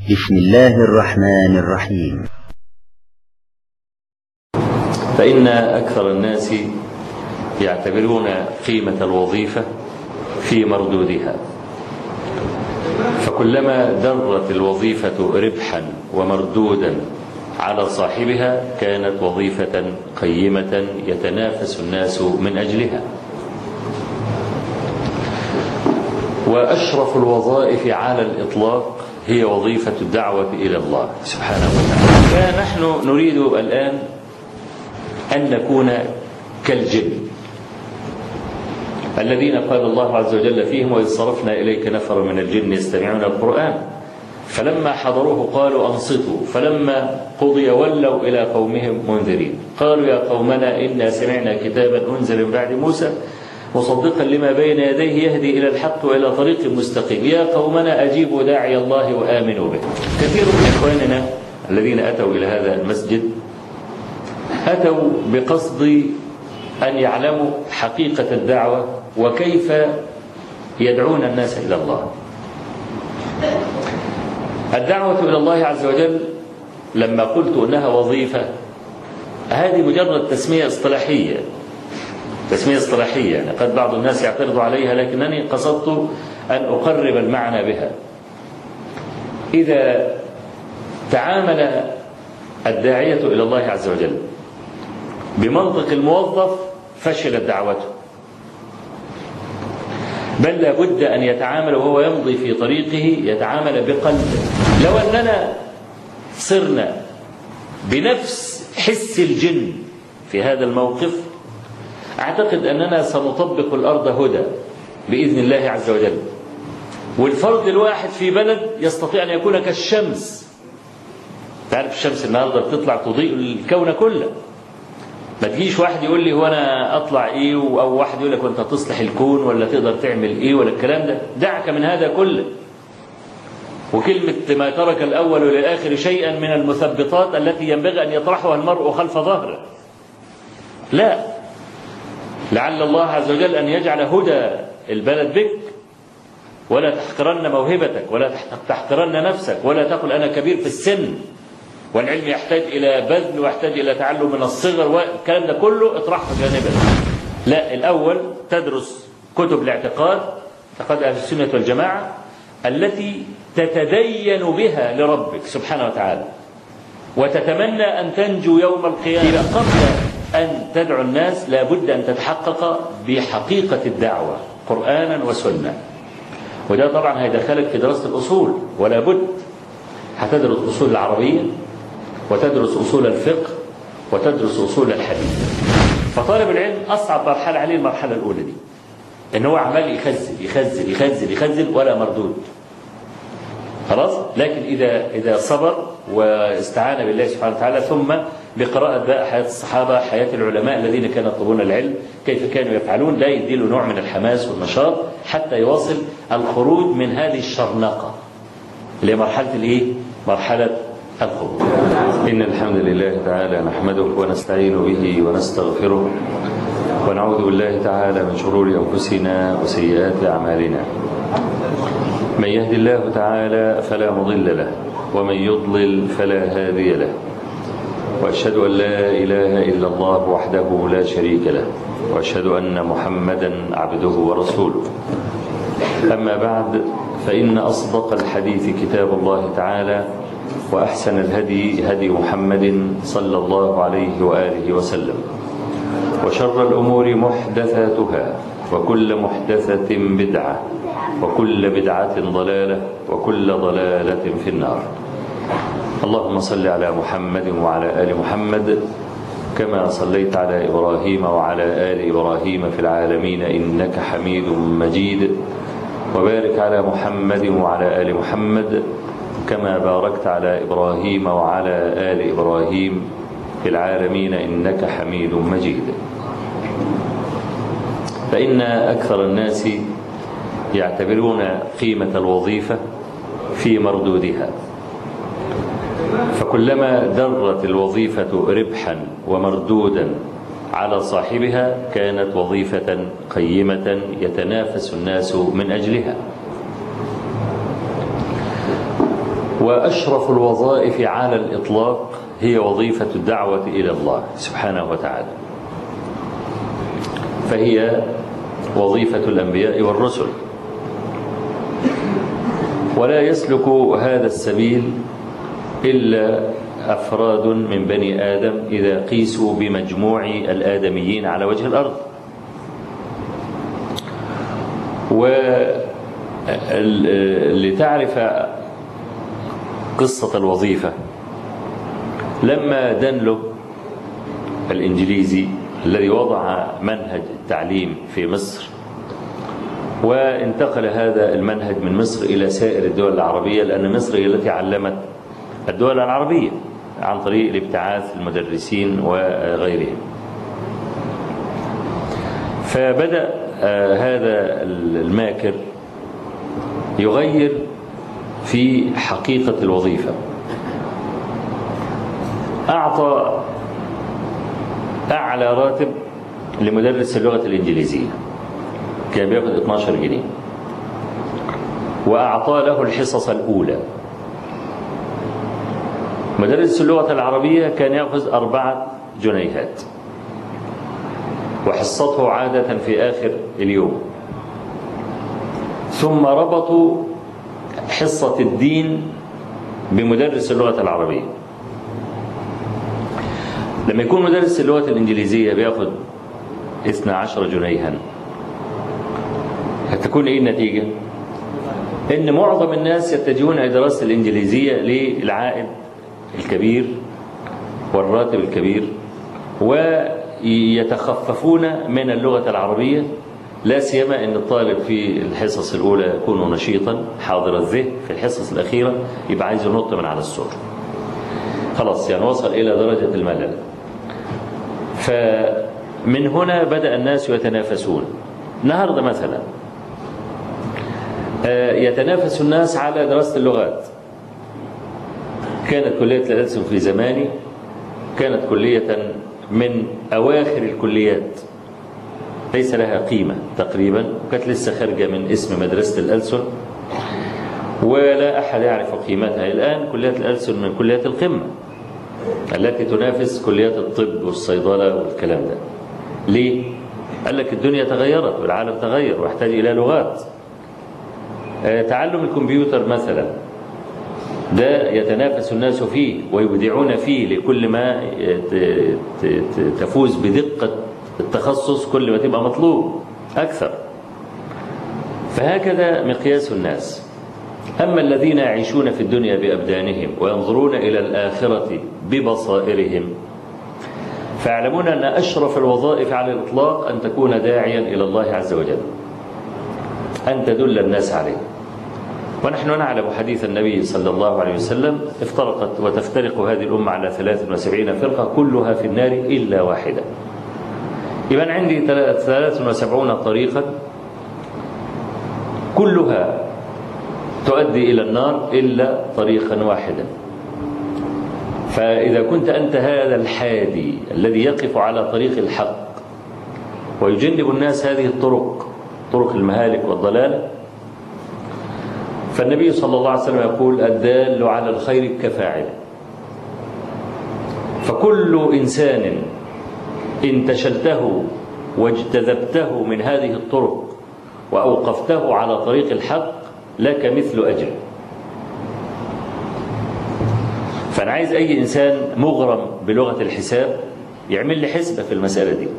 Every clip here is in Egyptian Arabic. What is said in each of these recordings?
بسم الله الرحمن الرحيم فإن أكثر الناس يعتبرون قيمة الوظيفة في مردودها فكلما درت الوظيفة ربحا ومردودا على صاحبها كانت وظيفة قيمة يتنافس الناس من أجلها وأشرف الوظائف على الإطلاق هي وظيفة الدعوة إلى الله سبحانه وتعالى فنحن نريد الآن أن نكون كالجن الذين قال الله عز وجل فيهم وإذ صرفنا إليك نفر من الجن يستمعون القرآن فلما حضروه قالوا أنصتوا فلما قضي ولوا إلى قومهم منذرين قالوا يا قومنا إنا سمعنا كتابا أنزل من بعد موسى مصدقا لما بين يديه يهدي إلى الحق وإلى طريق مستقيم يا قومنا أجيبوا داعي الله وآمنوا به كثير من إخواننا الذين أتوا إلى هذا المسجد أتوا بقصد أن يعلموا حقيقة الدعوة وكيف يدعون الناس إلى الله الدعوة إلى الله عز وجل لما قلت أنها وظيفة هذه مجرد تسمية اصطلاحية تسمية اصطلاحية يعني قد بعض الناس يعترض عليها لكنني قصدت أن أقرب المعنى بها إذا تعامل الداعية إلى الله عز وجل بمنطق الموظف فشلت دعوته بل لابد أن يتعامل وهو يمضي في طريقه يتعامل بقلبه لو أننا صرنا بنفس حس الجن في هذا الموقف أعتقد أننا سنطبق الأرض هدى بإذن الله عز وجل والفرد الواحد في بلد يستطيع أن يكون كالشمس تعرف الشمس النهاردة بتطلع تضيء الكون كله ما تجيش واحد يقول لي هو انا اطلع ايه او واحد يقول لك وانت تصلح الكون ولا تقدر تعمل ايه ولا الكلام ده دعك من هذا كله وكلمة ما ترك الأول للآخر شيئا من المثبطات التي ينبغي أن يطرحها المرء خلف ظهره لا لعل الله عز وجل أن يجعل هدى البلد بك ولا تحقرن موهبتك ولا تحقرن نفسك ولا تقل أنا كبير في السن والعلم يحتاج إلى بذل ويحتاج إلى تعلم من الصغر والكلام ده كله اطرحه جانبا لا الأول تدرس كتب الاعتقاد اعتقاد أهل السنة والجماعة التي تتدين بها لربك سبحانه وتعالى وتتمنى أن تنجو يوم القيامة قبل أن تدعو الناس لابد أن تتحقق بحقيقة الدعوة قرآنا وسنة وده طبعا هيدخلك في دراسة الأصول ولا بد هتدرس أصول العربية وتدرس أصول الفقه وتدرس أصول الحديث فطالب العلم أصعب مرحلة عليه المرحلة الأولى دي إن هو عمال يخزن يخزن يخزن يخزن ولا مردود خلاص لكن إذا إذا صبر واستعان بالله سبحانه وتعالى ثم بقراءة بقى حياة الصحابة حياة العلماء الذين كانوا يطلبون العلم كيف كانوا يفعلون لا يديله نوع من الحماس والنشاط حتى يواصل الخروج من هذه الشرنقة اللي هي مرحلة الإيه؟ مرحلة الخروج إن الحمد لله تعالى نحمده ونستعين به ونستغفره ونعوذ بالله تعالى من شرور أنفسنا وسيئات أعمالنا من يهد الله تعالى فلا مضل له ومن يضلل فلا هادي له وأشهد أن لا إله إلا الله وحده لا شريك له وأشهد أن محمدا عبده ورسوله أما بعد فإن أصدق الحديث كتاب الله تعالى وأحسن الهدي هدي محمد صلى الله عليه وآله وسلم وشر الأمور محدثاتها وكل محدثة بدعة وكل بدعة ضلالة وكل ضلالة في النار اللهم صل على محمد وعلى آل محمد كما صليت على إبراهيم وعلى آل إبراهيم في العالمين إنك حميد مجيد وبارك على محمد وعلى آل محمد كما باركت على إبراهيم وعلى آل إبراهيم في العالمين إنك حميد مجيد فإن أكثر الناس يعتبرون قيمة الوظيفة في مردودها فكلما درت الوظيفة ربحا ومردودا على صاحبها كانت وظيفة قيمة يتنافس الناس من أجلها وأشرف الوظائف على الإطلاق هي وظيفة الدعوة إلى الله سبحانه وتعالى فهي وظيفة الأنبياء والرسل ولا يسلك هذا السبيل إلا أفراد من بني آدم إذا قيسوا بمجموع الآدميين على وجه الأرض ولتعرف قصة الوظيفة لما دنلو الإنجليزي الذي وضع منهج التعليم في مصر وانتقل هذا المنهج من مصر إلى سائر الدول العربية لأن مصر هي التي علمت الدول العربية عن طريق الابتعاث المدرسين وغيرهم فبدأ هذا الماكر يغير في حقيقة الوظيفة أعطى أعلى راتب لمدرس اللغة الإنجليزية كان بياخد 12 جنيه وأعطى له الحصص الأولى مدرس اللغة العربية كان يأخذ أربعة جنيهات وحصته عادة في آخر اليوم ثم ربطوا حصة الدين بمدرس اللغة العربية لما يكون مدرس اللغة الإنجليزية بياخد 12 جنيها هتكون إيه النتيجة؟ إن معظم الناس يتجهون إلى دراسة الإنجليزية للعائد الكبير والراتب الكبير ويتخففون من اللغة العربية لا سيما ان الطالب في الحصص الاولى يكون نشيطا حاضر الذهن في الحصص الاخيره يبقى عايز ينط من على السور خلاص يعني وصل الى درجه الملل فمن هنا بدا الناس يتنافسون النهارده مثلا يتنافس الناس على دراسه اللغات كانت كليه الألسن في زماني كانت كليه من اواخر الكليات ليس لها قيمة تقريبا وكانت لسه خارجة من اسم مدرسة الألسن ولا أحد يعرف قيمتها الآن كليات الألسن من كليات القمة التي تنافس كليات الطب والصيدلة والكلام ده ليه؟ قال لك الدنيا تغيرت والعالم تغير واحتاج إلى لغات تعلم الكمبيوتر مثلا ده يتنافس الناس فيه ويبدعون فيه لكل ما تفوز بدقة التخصص كل ما تبقى مطلوب أكثر فهكذا مقياس الناس أما الذين يعيشون في الدنيا بأبدانهم وينظرون إلى الآخرة ببصائرهم فيعلمون أن أشرف الوظائف على الإطلاق أن تكون داعيا إلى الله عز وجل أن تدل الناس عليه ونحن نعلم حديث النبي صلى الله عليه وسلم افترقت وتفترق هذه الأمة على 73 فرقة كلها في النار إلا واحدة يبقى عندي 73 طريقا كلها تؤدي إلى النار إلا طريقا واحدا فإذا كنت أنت هذا الحادي الذي يقف على طريق الحق ويجنب الناس هذه الطرق طرق المهالك والضلال فالنبي صلى الله عليه وسلم يقول الدال على الخير كفاعله فكل إنسان انتشلته واجتذبته من هذه الطرق وأوقفته على طريق الحق لك مثل أجر فأنا عايز أي إنسان مغرم بلغة الحساب يعمل لي حسبة في المسألة دي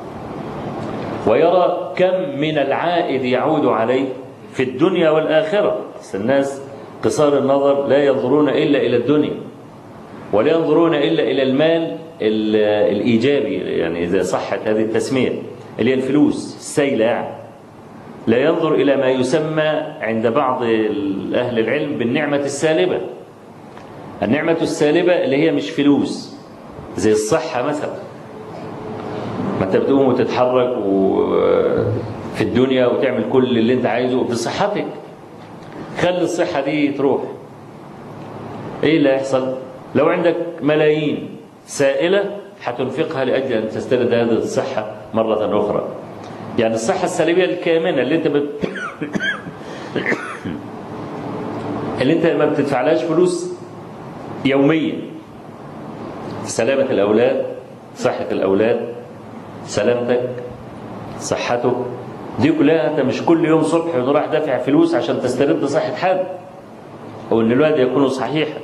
ويرى كم من العائد يعود عليه في الدنيا والآخرة بس الناس قصار النظر لا ينظرون إلا إلى الدنيا ولا ينظرون إلا إلى المال الإيجابي يعني إذا صحت هذه التسمية اللي هي الفلوس السيلة يعني لا ينظر إلى ما يسمى عند بعض أهل العلم بالنعمة السالبة النعمة السالبة اللي هي مش فلوس زي الصحة مثلا ما انت بتقوم وتتحرك في الدنيا وتعمل كل اللي انت عايزه بصحتك خلي الصحة دي تروح ايه اللي هيحصل لو عندك ملايين سائلة هتنفقها لأجل أن تسترد هذه الصحة مرة أخرى يعني الصحة السلبية الكامنة اللي أنت بت... اللي انت ما بتدفعلهاش فلوس يوميا سلامة الأولاد صحة الأولاد سلامتك صحتك دي كلها انت مش كل يوم صبح رايح دافع فلوس عشان تسترد صحة حد او ان الولد يكون صحيحا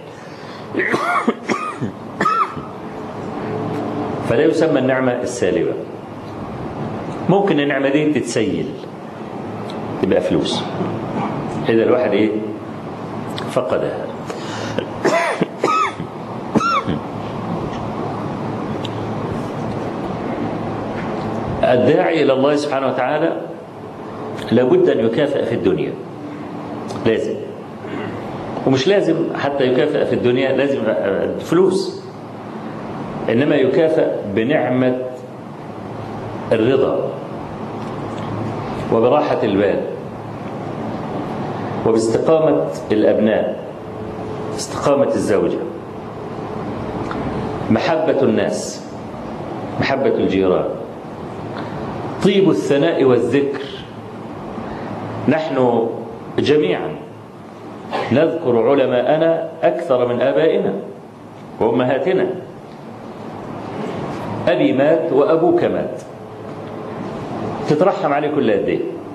فده يسمى النعمة السالبة ممكن النعمة دي تتسيل تبقى فلوس إذا الواحد إيه فقدها الداعي إلى الله سبحانه وتعالى لابد أن يكافئ في الدنيا لازم ومش لازم حتى يكافئ في الدنيا لازم فلوس إنما يكافئ بنعمة الرضا وبراحة البال وباستقامة الأبناء استقامة الزوجة محبة الناس محبة الجيران طيب الثناء والذكر نحن جميعا نذكر علماءنا أكثر من آبائنا وأمهاتنا أبي مات وأبوك مات تترحم عليه كل قد ايه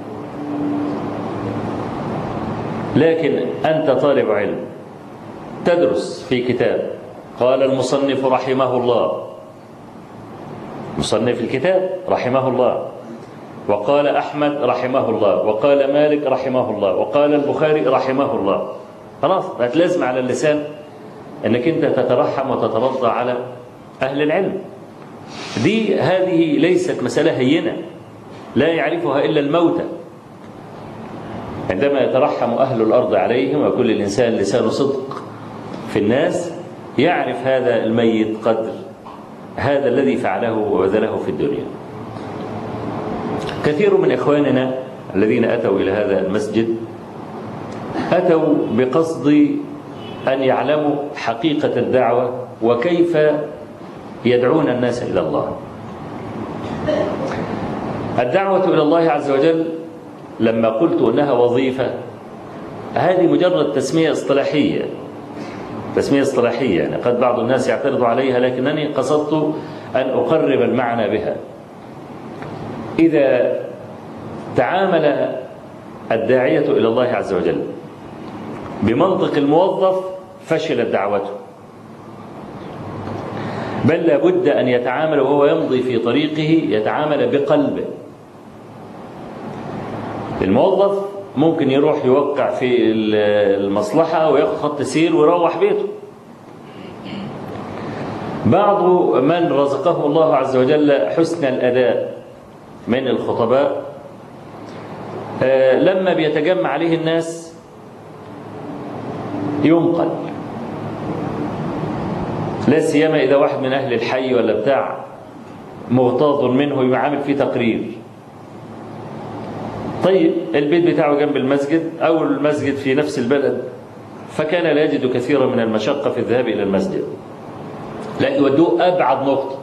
لكن أنت طالب علم تدرس في كتاب قال المصنف رحمه الله مصنف الكتاب رحمه الله وقال أحمد رحمه الله وقال مالك رحمه الله وقال البخاري رحمه الله خلاص بقت لازم على اللسان أنك أنت تترحم وتترضى على أهل العلم دي هذه ليست مسألة هينة لا يعرفها إلا الموتى عندما يترحم أهل الأرض عليهم وكل الإنسان لسان صدق في الناس يعرف هذا الميت قدر هذا الذي فعله وبذله في الدنيا كثير من إخواننا الذين أتوا إلى هذا المسجد أتوا بقصد أن يعلموا حقيقة الدعوة وكيف يدعون الناس إلى الله الدعوة إلى الله عز وجل لما قلت أنها وظيفة هذه مجرد تسمية اصطلاحية تسمية اصطلاحية يعني قد بعض الناس يعترض عليها لكنني قصدت أن أقرب المعنى بها إذا تعامل الداعية إلى الله عز وجل بمنطق الموظف فشلت دعوته بل لابد أن يتعامل وهو يمضي في طريقه يتعامل بقلبه الموظف ممكن يروح يوقع في المصلحة وياخد خط سير ويروح بيته بعض من رزقه الله عز وجل حسن الأداء من الخطباء لما بيتجمع عليه الناس ينقل لا سيما إذا واحد من أهل الحي ولا بتاع مغتاظ منه يعامل فيه تقرير طيب البيت بتاعه جنب المسجد أو المسجد في نفس البلد فكان لا يجد كثيرا من المشقة في الذهاب إلى المسجد لا يودوه أبعد نقطة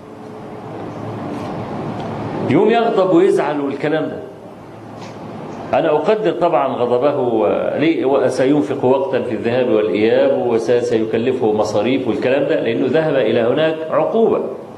يوم يغضب ويزعل والكلام ده أنا أقدر طبعا غضبه ليه سينفق وقتا في الذهاب والإياب وسيكلفه مصاريف والكلام ده لأنه ذهب إلى هناك عقوبة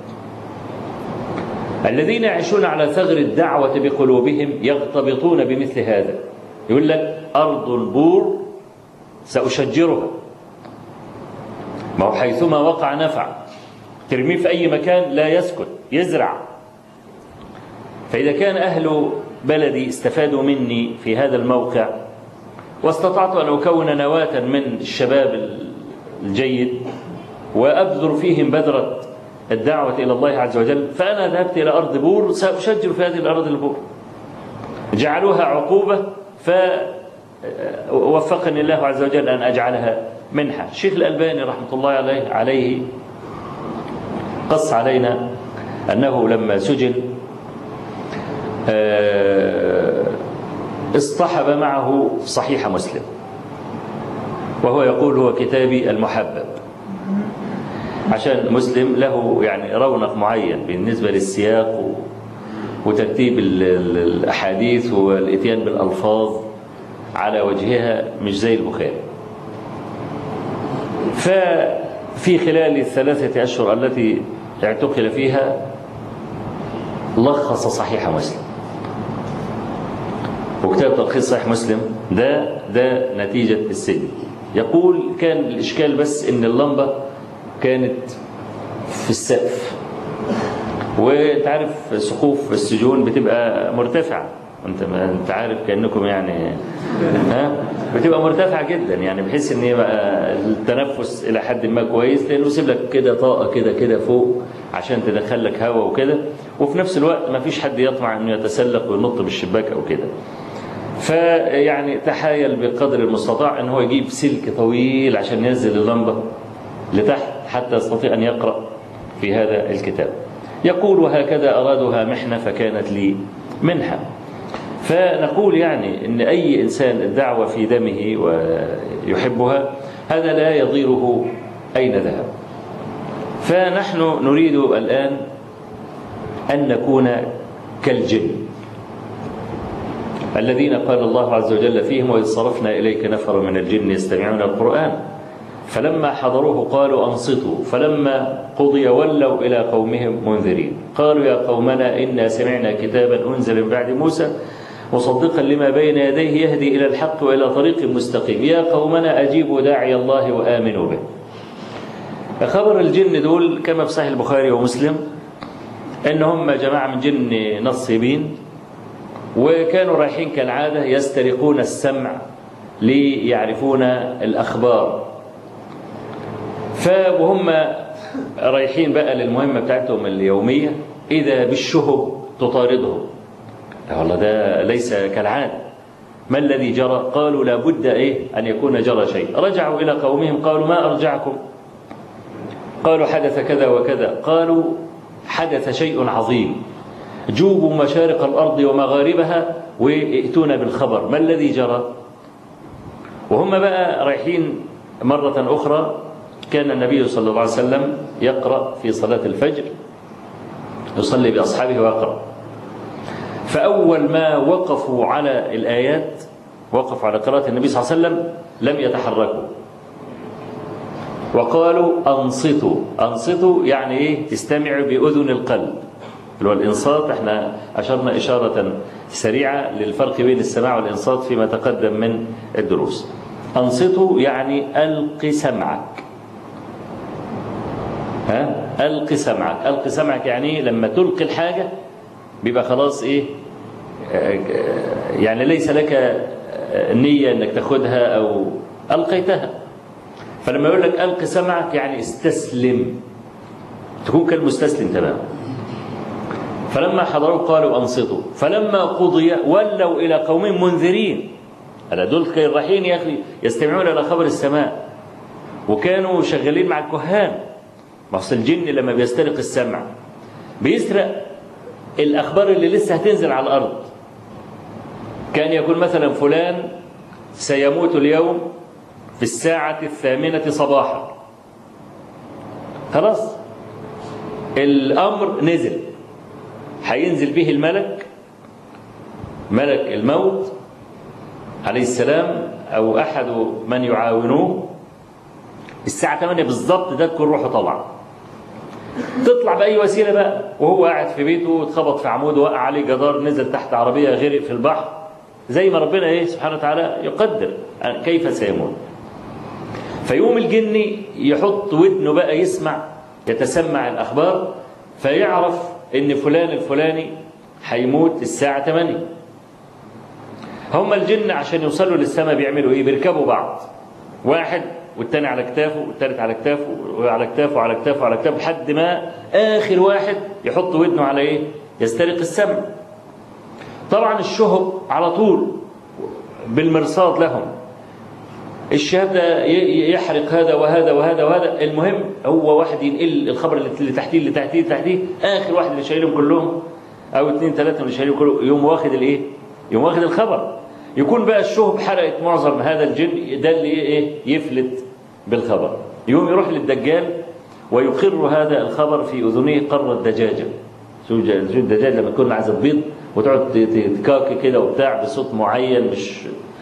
الذين يعيشون على ثغر الدعوة بقلوبهم يغتبطون بمثل هذا يقول لك أرض البور سأشجرها ما هو حيثما وقع نفع ترميه في أي مكان لا يسكت يزرع فإذا كان أهل بلدي استفادوا مني في هذا الموقع واستطعت أن أكون نواة من الشباب الجيد وأبذر فيهم بذرة الدعوة إلى الله عز وجل فأنا ذهبت إلى أرض بور سأشجر في هذه الأرض البور جعلوها عقوبة فوفقني الله عز وجل أن أجعلها منحة الشيخ الألباني رحمة الله عليه, عليه قص علينا أنه لما سجن اصطحب معه صحيح مسلم وهو يقول هو كتابي المحبب عشان مسلم له يعني رونق معين بالنسبة للسياق وترتيب الأحاديث والإتيان بالألفاظ على وجهها مش زي البخاري ففي خلال الثلاثة أشهر التي اعتقل فيها لخص صحيح مسلم وكتاب تلخيص صحيح مسلم ده ده نتيجة السجن يقول كان الإشكال بس إن اللمبة كانت في السقف وانت عارف سقوف السجون بتبقى مرتفعة انت انت عارف كانكم يعني ها بتبقى مرتفعه جدا يعني بحيث ان يبقى التنفس الى حد ما كويس لانه يسيب لك كده طاقه كده كده فوق عشان تدخل لك هواء وكده وفي نفس الوقت ما فيش حد يطمع انه يتسلق وينط بالشباك او كده فيعني تحايل بقدر المستطاع ان هو يجيب سلك طويل عشان ينزل اللمبه لتحت حتى يستطيع ان يقرا في هذا الكتاب يقول وهكذا ارادها محنه فكانت لي منحه فنقول يعني ان اي انسان الدعوه في دمه ويحبها هذا لا يضيره اين ذهب فنحن نريد الان ان نكون كالجن الذين قال الله عز وجل فيهم واذ صرفنا اليك نفر من الجن يستمعون القران فلما حضروه قالوا انصتوا فلما قضي ولوا الى قومهم منذرين قالوا يا قومنا انا سمعنا كتابا انزل من بعد موسى مصدقا لما بين يديه يهدي إلى الحق وإلى طريق مستقيم يا قومنا أجيبوا داعي الله وآمنوا به خبر الجن دول كما في صحيح البخاري ومسلم ان هم جماعة من جن نصيبين وكانوا رايحين كالعادة يسترقون السمع ليعرفون الأخبار فوهم رايحين بقى للمهمة بتاعتهم اليومية إذا بالشهب تطاردهم لا والله ده ليس كالعادة ما الذي جرى قالوا لابد إيه أن يكون جرى شيء رجعوا إلى قومهم قالوا ما أرجعكم قالوا حدث كذا وكذا قالوا حدث شيء عظيم جوبوا مشارق الأرض ومغاربها وائتونا بالخبر ما الذي جرى وهم بقى رايحين مرة أخرى كان النبي صلى الله عليه وسلم يقرأ في صلاة الفجر يصلي بأصحابه ويقرأ فأول ما وقفوا على الآيات وقفوا على قراءة النبي صلى الله عليه وسلم لم يتحركوا وقالوا أنصتوا أنصتوا يعني إيه تستمعوا بأذن القلب اللي هو الإنصات احنا أشرنا إشارة سريعة للفرق بين السماع والإنصات فيما تقدم من الدروس أنصتوا يعني ألق سمعك ها ألق سمعك ألق سمعك يعني لما تلقي الحاجة بيبقى خلاص إيه يعني ليس لك نية أنك تاخدها أو ألقيتها فلما يقول لك ألق سمعك يعني استسلم تكون كالمستسلم تماما فلما حضروا قالوا أنصتوا فلما قضي ولوا إلى قوم منذرين ألا دول كانوا رايحين يا أخي يستمعون إلى خبر السماء وكانوا شغالين مع الكهان ما أصل الجن لما بيسترق السمع بيسرق الأخبار اللي لسه هتنزل على الأرض كان يقول مثلا فلان سيموت اليوم في الساعة الثامنة صباحا خلاص الأمر نزل هينزل به الملك ملك الموت عليه السلام أو أحد من يعاونوه الساعة 8 بالظبط ده تكون روحه طالعة تطلع بأي وسيلة بقى وهو قاعد في بيته اتخبط في عمود وقع عليه جدار نزل تحت عربية غرق في البحر زي ما ربنا ايه سبحانه وتعالى يقدر كيف سيموت فيقوم الجن يحط ودنه بقى يسمع يتسمع الأخبار فيعرف ان فلان الفلاني هيموت الساعة 8 هم الجن عشان يوصلوا للسماء بيعملوا ايه بيركبوا بعض واحد والتاني على كتافه والتالت على كتافه وعلى كتافه وعلى كتافه وعلى كتافه لحد ما اخر واحد يحط ودنه على ايه يسترق السمع طبعا الشهب على طول بالمرصاد لهم الشهاب ده يحرق هذا وهذا وهذا وهذا المهم هو واحد ينقل الخبر اللي تحتيه اللي تحتيه اللي تحتيه اخر واحد اللي شايلهم كلهم او اثنين ثلاثه اللي شايلهم كلهم يوم واخد الايه؟ يوم واخد الخبر يكون بقى الشهب حرقت معظم هذا الجن ده اللي ايه يفلت بالخبر يوم يروح للدجال ويقر هذا الخبر في اذنيه قر الدجاجه شو الدجاج لما تكون عايزه تبيض وتقعد تكاكي كده وبتاع بصوت معين مش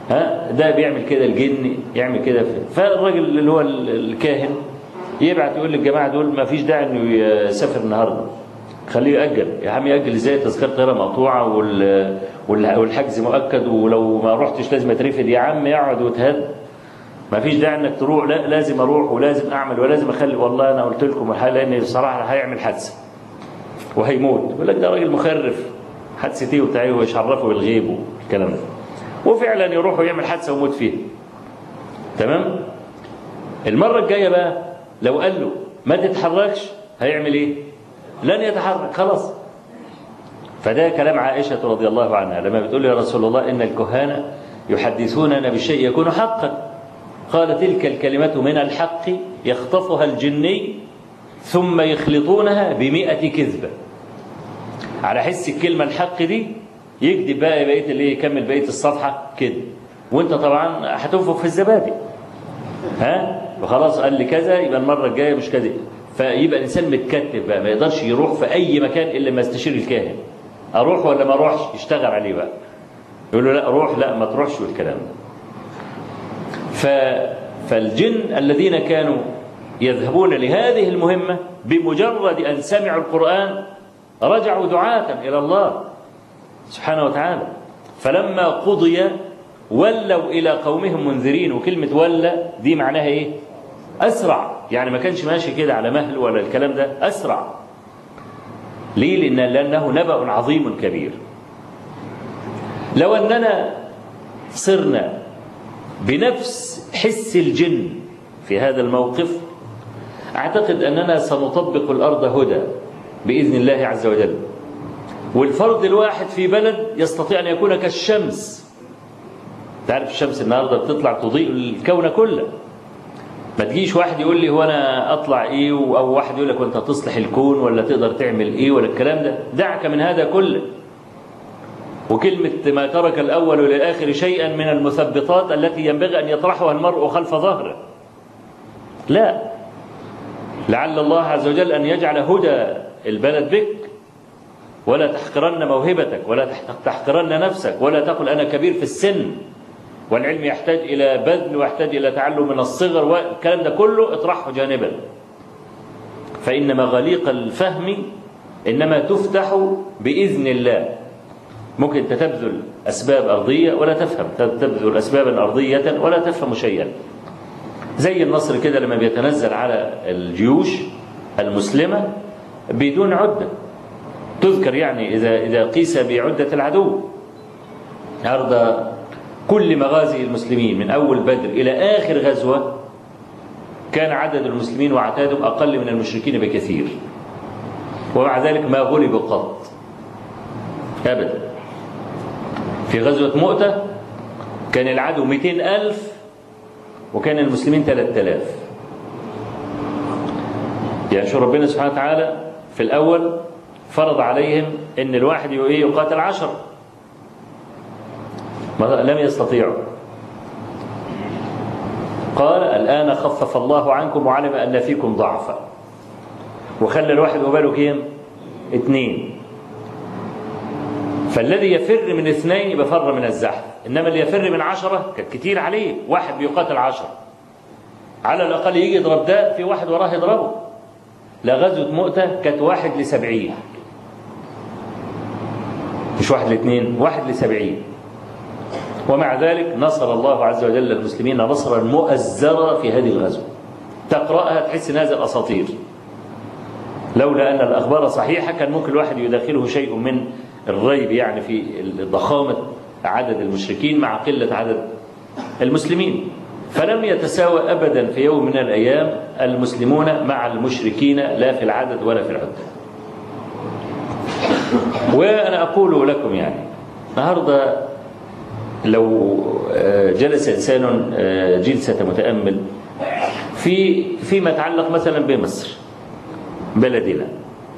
ها ده بيعمل كده الجن يعمل كده فالراجل اللي هو الكاهن يبعت يقول للجماعه دول ما فيش داعي انه يسافر النهارده خليه يأجل يا عم يأجل ازاي تذكرة طيارة مقطوعة وال... والحجز مؤكد ولو ما رحتش لازم اترفد يا عم يقعد وتهد ما فيش داعي انك تروح لا لازم اروح ولازم اعمل ولازم اخلي والله انا قلت لكم الحقيقه لان بصراحه هيعمل حادثه وهيموت يقول لك ده راجل مخرف حادثه ايه وبتاع ويشرفه بالغيب والكلام ده وفعلا يروح ويعمل حادثه ويموت فيها تمام المره الجايه بقى لو قال له ما تتحركش هيعمل ايه لن يتحرك خلاص فده كلام عائشة رضي الله عنها لما بتقول يا رسول الله إن الكهانة يحدثوننا بالشيء يكون حقا قال تلك الكلمة من الحق يخطفها الجني ثم يخلطونها بمئة كذبة على حس الكلمة الحق دي يكذب بقى بقية اللي يكمل بقية الصفحة كده وانت طبعا هتنفخ في الزبادي ها وخلاص قال لي كذا يبقى المرة الجاية مش كذا فيبقى الانسان متكتف بقى ما يقدرش يروح في اي مكان الا ما يستشير الكاهن اروح ولا ما اروحش يشتغل عليه بقى يقول له لا روح لا ما تروحش والكلام ده ف فالجن الذين كانوا يذهبون لهذه المهمة بمجرد أن سمعوا القرآن رجعوا دعاة إلى الله سبحانه وتعالى فلما قضي ولوا إلى قومهم منذرين وكلمة ولى دي معناها إيه أسرع يعني ما كانش ماشي كده على مهل ولا الكلام ده أسرع ليه لأن لأنه نبأ عظيم كبير لو أننا صرنا بنفس حس الجن في هذا الموقف أعتقد أننا سنطبق الأرض هدى بإذن الله عز وجل والفرد الواحد في بلد يستطيع أن يكون كالشمس تعرف الشمس النهاردة بتطلع تضيء الكون كله ما تجيش واحد يقول لي هو انا اطلع ايه او واحد يقول لك وانت تصلح الكون ولا تقدر تعمل ايه ولا الكلام ده دعك من هذا كله وكلمة ما ترك الأول للآخر شيئا من المثبطات التي ينبغي أن يطرحها المرء خلف ظهره لا لعل الله عز وجل أن يجعل هدى البلد بك ولا تحقرن موهبتك ولا تحقرن نفسك ولا تقل أنا كبير في السن والعلم يحتاج إلى بذل ويحتاج إلى تعلم من الصغر والكلام ده كله اطرحه جانبا فإن مغاليق الفهم إنما تفتح بإذن الله ممكن أنت تبذل أسباب أرضية ولا تفهم تبذل أسبابا أرضية ولا تفهم شيئا زي النصر كده لما بيتنزل على الجيوش المسلمة بدون عدة تذكر يعني إذا إذا قيس بعدة العدو النهارده كل مغازي المسلمين من أول بدر إلى آخر غزوة كان عدد المسلمين وعتادهم أقل من المشركين بكثير ومع ذلك ما غلبوا قط أبدا في غزوة مؤتة كان العدو 200 ألف وكان المسلمين 3000 يعني شو ربنا سبحانه وتعالى في الأول فرض عليهم أن الواحد يقاتل عشر لم يستطيعوا قال الآن خفف الله عنكم وعلم أن فيكم ضعفا وخلى الواحد وباله كام اثنين فالذي يفر من اثنين يبقى فر من الزحف إنما اللي يفر من عشرة كان كتير عليه واحد بيقاتل عشرة على الأقل يجي يضرب ده في واحد وراه يضربه لا غزوة مؤتة كانت واحد لسبعين مش واحد لاثنين واحد لسبعين ومع ذلك نصر الله عز وجل المسلمين نصرا مؤزرا في هذه الغزوة تقرأها تحس ان هذا الأساطير لولا أن الأخبار صحيحة كان ممكن الواحد يداخله شيء من الريب يعني في ضخامة عدد المشركين مع قلة عدد المسلمين فلم يتساوى أبدا في يوم من الأيام المسلمون مع المشركين لا في العدد ولا في العدة وأنا أقول لكم يعني النهارده لو جلس إنسان جلسة متأمل في فيما يتعلق مثلا بمصر بلدنا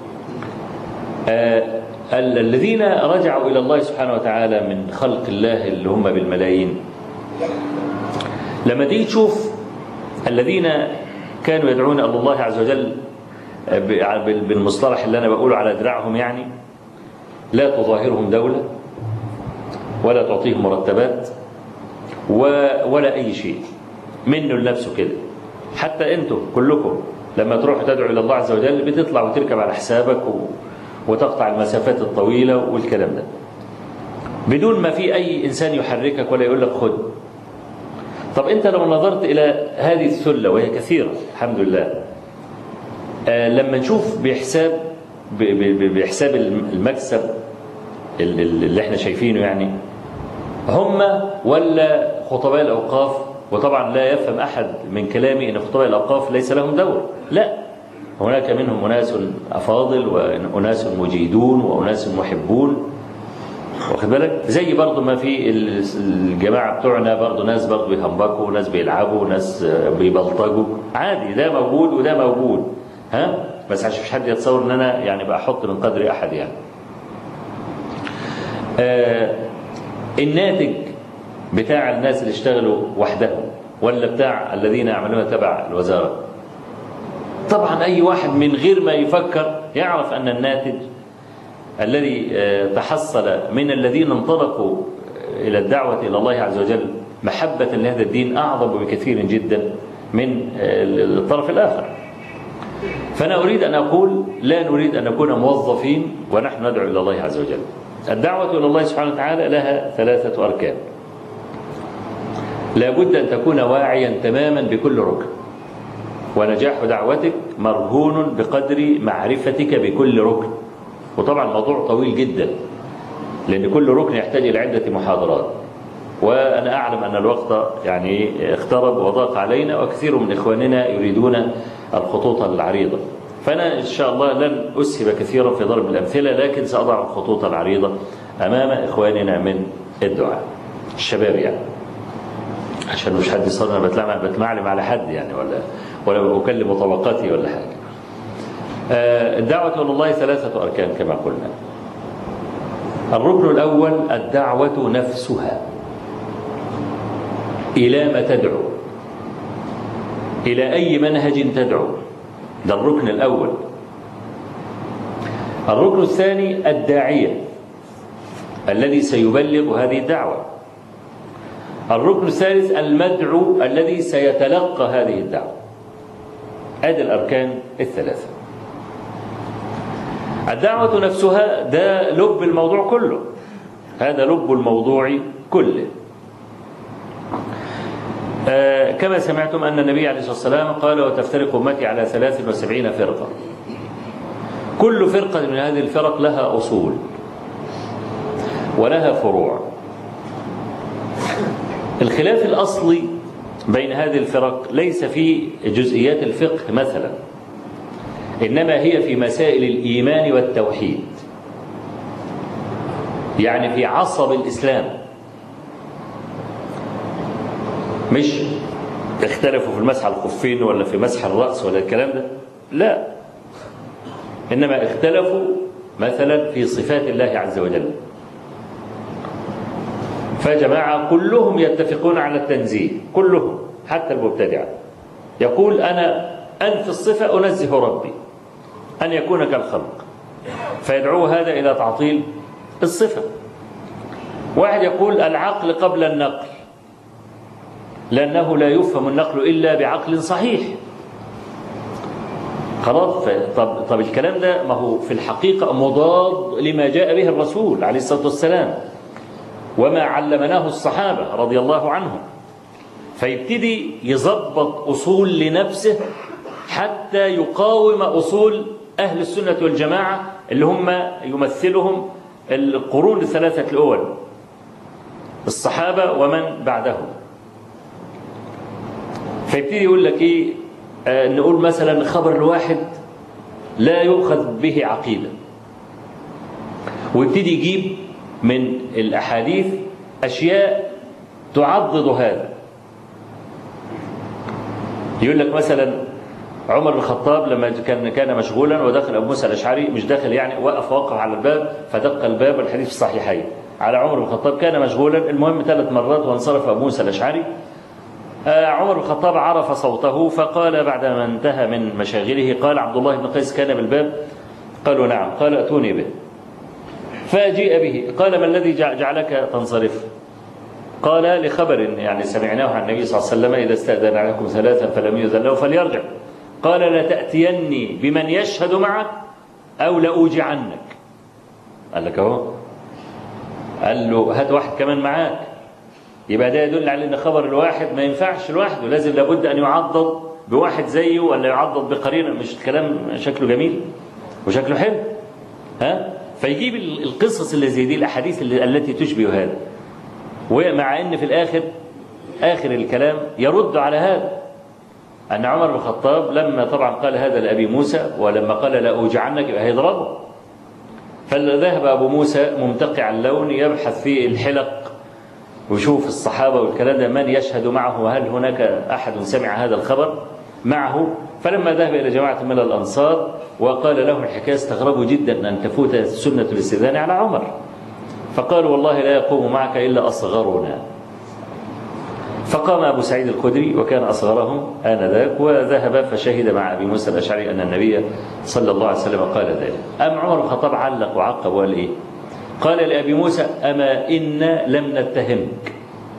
الذين رجعوا إلى الله سبحانه وتعالى من خلق الله اللي هم بالملايين لما تيجي تشوف الذين كانوا يدعون إلى الله عز وجل بالمصطلح اللي أنا بقوله على دراعهم يعني لا تظاهرهم دولة ولا تعطيهم مرتبات و- ولا أي شيء منه لنفسه كده حتى أنتم كلكم لما تروحوا تدعوا إلى الله عز وجل بتطلع وتركب على حسابك و... وتقطع المسافات الطويلة والكلام ده بدون ما في أي إنسان يحركك ولا يقول لك خد طب أنت لو نظرت إلى هذه السلة وهي كثيرة الحمد لله آه لما نشوف بحساب ب- ب- ب- بحساب المكسب ال- ال- اللي احنا شايفينه يعني هم ولا خطباء الأوقاف وطبعا لا يفهم أحد من كلامي أن خطباء الأوقاف ليس لهم دور لا هناك منهم أناس أفاضل وأناس مجيدون وأناس محبون واخد بالك زي برضه ما في ال- الجماعة بتوعنا برضه ناس برضه بيهمبكوا وناس بيلعبوا وناس بيبلطجوا عادي ده موجود وده موجود ها بس عشان مش حد يتصور ان انا يعني بحط من قدر احد يعني آه الناتج بتاع الناس اللي اشتغلوا وحدهم ولا بتاع الذين يعملون تبع الوزارة طبعا أي واحد من غير ما يفكر يعرف أن الناتج الذي آه، تحصل من الذين انطلقوا إلى الدعوة إلى الله عز وجل محبة لهذا الدين أعظم بكثير جدا من آه، الطرف الآخر فأنا أريد أن أقول لا نريد أن نكون موظفين ونحن ندعو إلى الله عز وجل الدعوة إلى الله سبحانه وتعالى لها ثلاثة أركان لا بد أن تكون واعيا تماما بكل ركن ونجاح دعوتك مرهون بقدر معرفتك بكل ركن وطبعا الموضوع طويل جدا لأن كل ركن يحتاج إلى عدة محاضرات وأنا أعلم أن الوقت يعني اقترب وضاق علينا وكثير من إخواننا يريدون الخطوط العريضة فأنا إن شاء الله لن أسهب كثيرا في ضرب الأمثلة لكن سأضع الخطوط العريضة أمام إخواننا من الدعاء الشباب يعني عشان مش حد يصير انا بتلعب بتمعلم على حد يعني ولا ولا بكلم طبقاتي ولا حاجه. آه، الدعوة إلى الله ثلاثة أركان كما قلنا. الركن الأول الدعوة نفسها. إلى ما تدعو. إلى أي منهج تدعو. ده الركن الأول. الركن الثاني الداعية الذي سيبلغ هذه الدعوة. الركن الثالث المدعو الذي سيتلقى هذه الدعوة هذه الأركان الثلاثة الدعوة نفسها ده لب الموضوع كله هذا لب الموضوع كله آه كما سمعتم أن النبي عليه الصلاة والسلام قال وتفترق أمتي على ثلاث وسبعين فرقة كل فرقة من هذه الفرق لها أصول ولها فروع الخلاف الأصلي بين هذه الفرق ليس في جزئيات الفقه مثلا إنما هي في مسائل الإيمان والتوحيد يعني في عصب الإسلام مش اختلفوا في المسح على الخفين ولا في مسح الرأس ولا الكلام ده لا إنما اختلفوا مثلا في صفات الله عز وجل فجماعة كلهم يتفقون على التنزيه كلهم حتى المبتدعة يقول أنا أنفي الصفة أنزه ربي أن يكون كالخلق فيدعو هذا إلى تعطيل الصفة واحد يقول العقل قبل النقل لأنه لا يفهم النقل إلا بعقل صحيح خلاص طب, طب الكلام ده ما هو في الحقيقة مضاد لما جاء به الرسول عليه الصلاة والسلام وما علمناه الصحابة رضي الله عنهم فيبتدي يظبط أصول لنفسه حتى يقاوم أصول أهل السنة والجماعة اللي هم يمثلهم القرون الثلاثة الأول الصحابة ومن بعدهم فيبتدي يقول لك إيه آه نقول مثلا خبر الواحد لا يؤخذ به عقيدة ويبتدي يجيب من الأحاديث أشياء تعضد هذا يقول لك مثلا عمر بن الخطاب لما كان كان مشغولا ودخل ابو موسى الاشعري مش داخل يعني وقف وقف على الباب فدق الباب الحديث في الصحيحين على عمر بن الخطاب كان مشغولا المهم ثلاث مرات وانصرف ابو موسى الاشعري آه عمر بن الخطاب عرف صوته فقال بعدما انتهى من مشاغله قال عبد الله بن قيس كان بالباب قالوا نعم قال اتوني به فجيء به قال ما الذي جعلك تنصرف قال لخبر يعني سمعناه عن النبي صلى الله عليه وسلم إذا استأذن عليكم ثلاثا فلم يؤذن له فليرجع قال لتأتيني بمن يشهد معك أو لأوجعنك قال لك أهو قال له هات واحد كمان معاك يبقى ده يدل على ان خبر الواحد ما ينفعش لوحده لازم لابد ان يعضد بواحد زيه ولا يعضد بقرينه مش الكلام شكله جميل وشكله حلو ها فيجيب القصص اللي زي دي الاحاديث اللي التي تشبه هذا ومع ان في الاخر اخر الكلام يرد على هذا ان عمر بن الخطاب لما طبعا قال هذا لابي موسى ولما قال لا اوجعنك يبقى هيضربه فذهب ابو موسى ممتقع اللون يبحث في الحلق ويشوف الصحابه والكلام ده من يشهد معه وهل هناك احد سمع هذا الخبر معه فلما ذهب الى جماعه من الانصار وقال لهم الحكايه استغربوا جدا ان تفوت سنه الاستئذان على عمر فقالوا والله لا يقوم معك الا اصغرنا فقام أبو سعيد الخدري وكان أصغرهم آنذاك وذهب فشهد مع أبي موسى الأشعري أن النبي صلى الله عليه وسلم قال ذلك أم عمر بن الخطاب علق وعقب وقال إيه قال لأبي موسى أما إنا لم نتهمك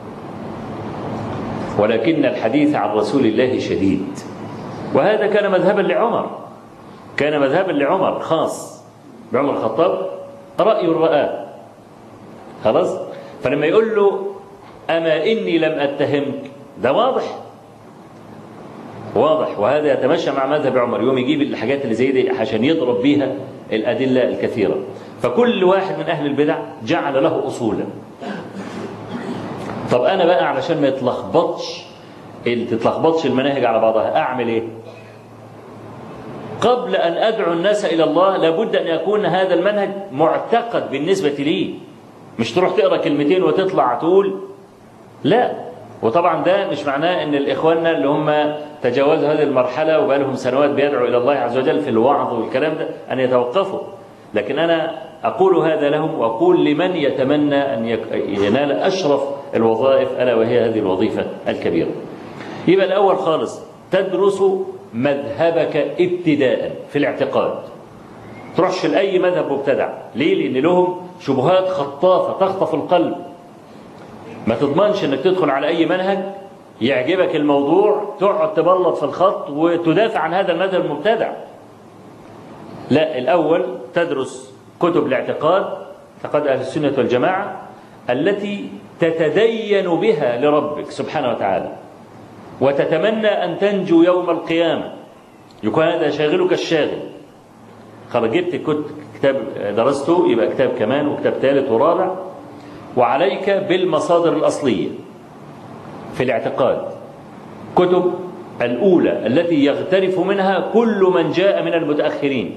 ولكن الحديث عن رسول الله شديد وهذا كان مذهبا لعمر كان مذهبا لعمر خاص بعمر الخطاب رأي رآه خلاص فلما يقول له أما إني لم أتهمك ده واضح واضح وهذا يتمشى مع مذهب عمر يوم يجيب الحاجات اللي زي دي عشان يضرب بيها الأدلة الكثيرة فكل واحد من أهل البدع جعل له أصولا طب أنا بقى علشان ما يتلخبطش تتلخبطش المناهج على بعضها أعمل إيه قبل أن أدعو الناس إلى الله لابد أن يكون هذا المنهج معتقد بالنسبة لي مش تروح تقرأ كلمتين وتطلع تقول لا وطبعا ده مش معناه ان الاخواننا اللي هم تجاوزوا هذه المرحله وبقى لهم سنوات بيدعوا الى الله عز وجل في الوعظ والكلام ده ان يتوقفوا لكن انا اقول هذا لهم واقول لمن يتمنى ان ينال اشرف الوظائف الا وهي هذه الوظيفه الكبيره. يبقى الاول خالص تدرس مذهبك ابتداء في الاعتقاد. تروحش لاي مذهب مبتدع، ليه؟ لان لهم شبهات خطافه تخطف القلب ما تضمنش انك تدخل على اي منهج يعجبك الموضوع تقعد تبلط في الخط وتدافع عن هذا المذهب المبتدع لا الاول تدرس كتب الاعتقاد اعتقاد اهل السنه والجماعه التي تتدين بها لربك سبحانه وتعالى وتتمنى ان تنجو يوم القيامه يكون هذا شاغلك الشاغل خلاص جبت كتاب درسته يبقى كتاب كمان وكتاب ثالث ورابع وعليك بالمصادر الأصلية في الاعتقاد كتب الأولى التي يغترف منها كل من جاء من المتأخرين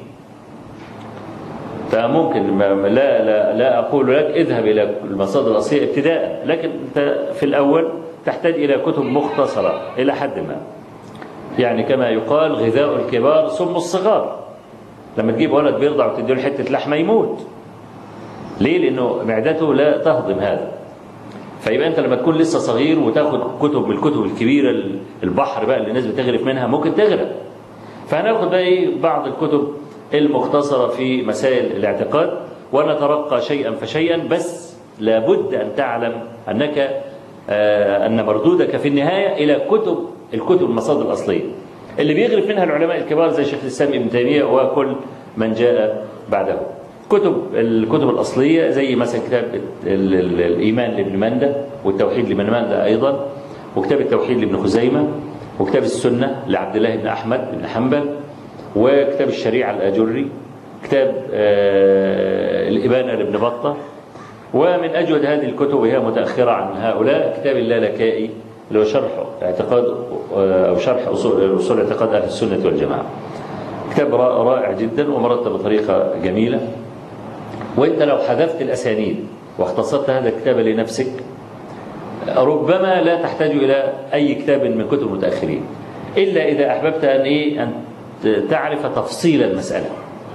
فممكن لا لا لا أقول لك اذهب إلى المصادر الأصلية ابتداء لكن أنت في الأول تحتاج إلى كتب مختصرة إلى حد ما يعني كما يقال غذاء الكبار سم الصغار لما تجيب ولد بيرضع وتديله حتة لحمة يموت ليه؟ لأنه معدته لا تهضم هذا فيبقى أنت لما تكون لسه صغير وتاخد كتب من الكتب الكبيرة البحر بقى اللي الناس بتغرف منها ممكن تغرق فهناخد بقى إيه بعض الكتب المختصرة في مسائل الاعتقاد ونترقى شيئا فشيئا بس لابد أن تعلم أنك آه أن مردودك في النهاية إلى كتب الكتب المصادر الأصلية اللي بيغرف منها العلماء الكبار زي شيخ الإسلام ابن تيمية وكل من جاء بعده كتب الكتب الأصلية زي مثلا كتاب الإيمان لابن مندة والتوحيد لابن مندة أيضا وكتاب التوحيد لابن خزيمة وكتاب السنة لعبد الله بن أحمد بن حنبل وكتاب الشريعة الآجري كتاب الإبانة لابن بطة ومن أجود هذه الكتب وهي متأخرة عن هؤلاء كتاب اللالكائي اللي هو شرح اعتقاد أو شرح أصول, أصول اعتقاد أهل السنة والجماعة كتاب رائع جدا ومرتب بطريقة جميلة وانت لو حذفت الاسانيد واختصرت هذا الكتاب لنفسك ربما لا تحتاج الى اي كتاب من كتب المتاخرين الا اذا احببت ان ايه ان تعرف تفصيل المساله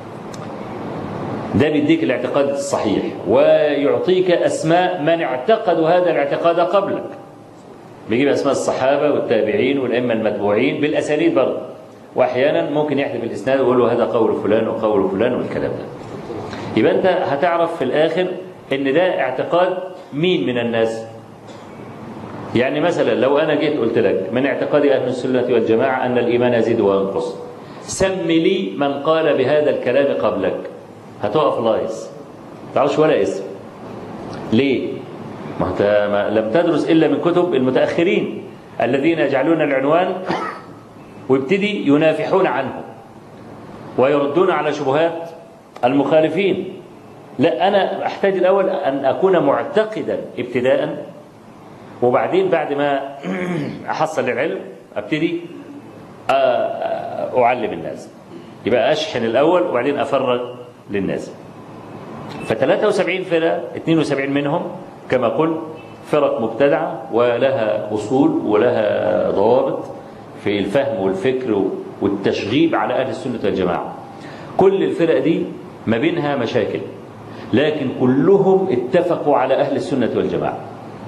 ده بيديك الاعتقاد الصحيح ويعطيك اسماء من اعتقدوا هذا الاعتقاد قبلك بيجيب اسماء الصحابه والتابعين والائمه المتبوعين بالاسانيد برضه واحيانا ممكن يحذف الاسناد ويقول له هذا قول فلان وقول فلان والكلام ده يبقى انت هتعرف في الاخر ان ده اعتقاد مين من الناس يعني مثلا لو أنا جيت قلت لك من اعتقاد أهل السنة والجماعة أن الإيمان يزيد وينقص سم لي من قال بهذا الكلام قبلك هتقف لايس تعرفش ولا اسم ليه ما انت ما لم تدرس الا من كتب المتاخرين الذين يجعلون العنوان ويبتدي ينافحون عنه ويردون على شبهات المخالفين لا انا احتاج الاول ان اكون معتقدا ابتداء وبعدين بعد ما احصل العلم ابتدي اعلم الناس يبقى اشحن الاول وبعدين افرغ للناس ف 73 فرقه 72 منهم كما قلت فرق مبتدعه ولها اصول ولها ضوابط في الفهم والفكر والتشغيب على اهل السنه والجماعه. كل الفرق دي ما بينها مشاكل لكن كلهم اتفقوا على اهل السنه والجماعه.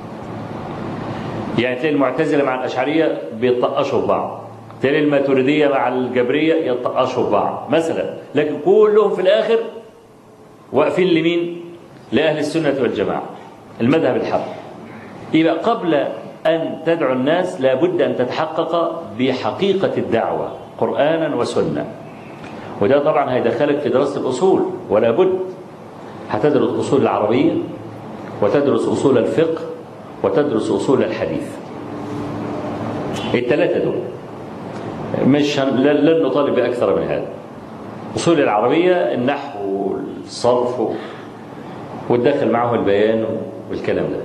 يعني تلاقي المعتزله مع الاشعريه بيطقشوا بعض. تلاقي الماتريديه مع الجبريه يطقشوا بعض مثلا لكن كلهم في الاخر واقفين لمين؟ لاهل السنه والجماعه. المذهب الحق يبقى قبل أن تدعو الناس لابد أن تتحقق بحقيقة الدعوة قرآنا وسنة وده طبعا هيدخلك في دراسة الأصول ولا بد هتدرس أصول العربية وتدرس أصول الفقه وتدرس أصول الحديث الثلاثة دول مش هن... لن نطالب بأكثر من هذا أصول العربية النحو والصرف وتدخل معه البيان والكلام ده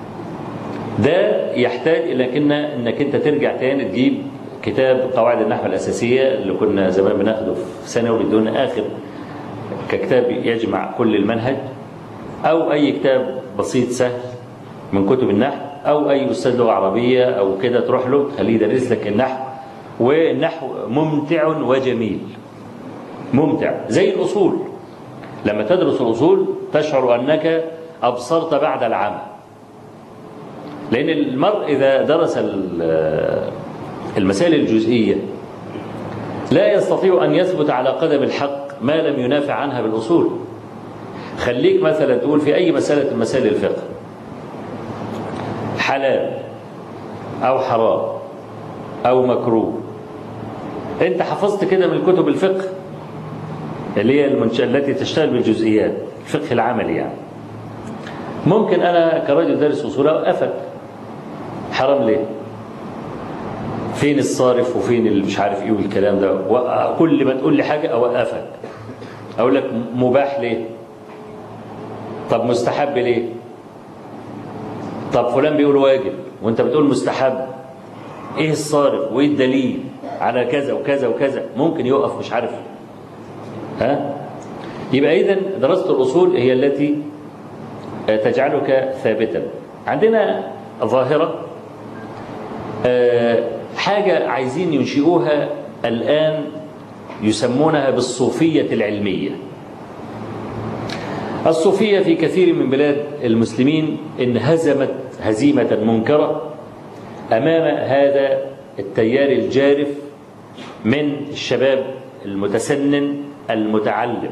ده يحتاج الى كنا انك انت ترجع تاني تجيب كتاب قواعد النحو الاساسيه اللي كنا زمان بناخده في ثانوي بدون اخر ككتاب يجمع كل المنهج او اي كتاب بسيط سهل من كتب النحو او اي استاذ لغه عربيه او كده تروح له تخليه يدرس لك النحو والنحو ممتع وجميل ممتع زي الاصول لما تدرس الاصول تشعر انك ابصرت بعد العمى لأن المرء إذا درس المسائل الجزئية لا يستطيع أن يثبت على قدم الحق ما لم ينافع عنها بالأصول خليك مثلا تقول في أي مسألة من مسائل الفقه حلال أو حرام أو مكروه أنت حفظت كده من كتب الفقه اللي هي المنش... التي تشتغل بالجزئيات الفقه العملي يعني ممكن أنا كرجل دارس أصول أوقفك حرام ليه؟ فين الصارف وفين اللي مش عارف ايه والكلام ده كل ما تقول لي حاجه اوقفك اقول لك مباح ليه؟ طب مستحب ليه؟ طب فلان بيقول واجب وانت بتقول مستحب ايه الصارف وايه الدليل على كذا وكذا وكذا ممكن يقف مش عارف ها يبقى اذا دراسه الاصول هي التي تجعلك ثابتا عندنا ظاهره حاجة عايزين ينشئوها الآن يسمونها بالصوفية العلمية الصوفية في كثير من بلاد المسلمين انهزمت هزيمة منكرة أمام هذا التيار الجارف من الشباب المتسنن المتعلم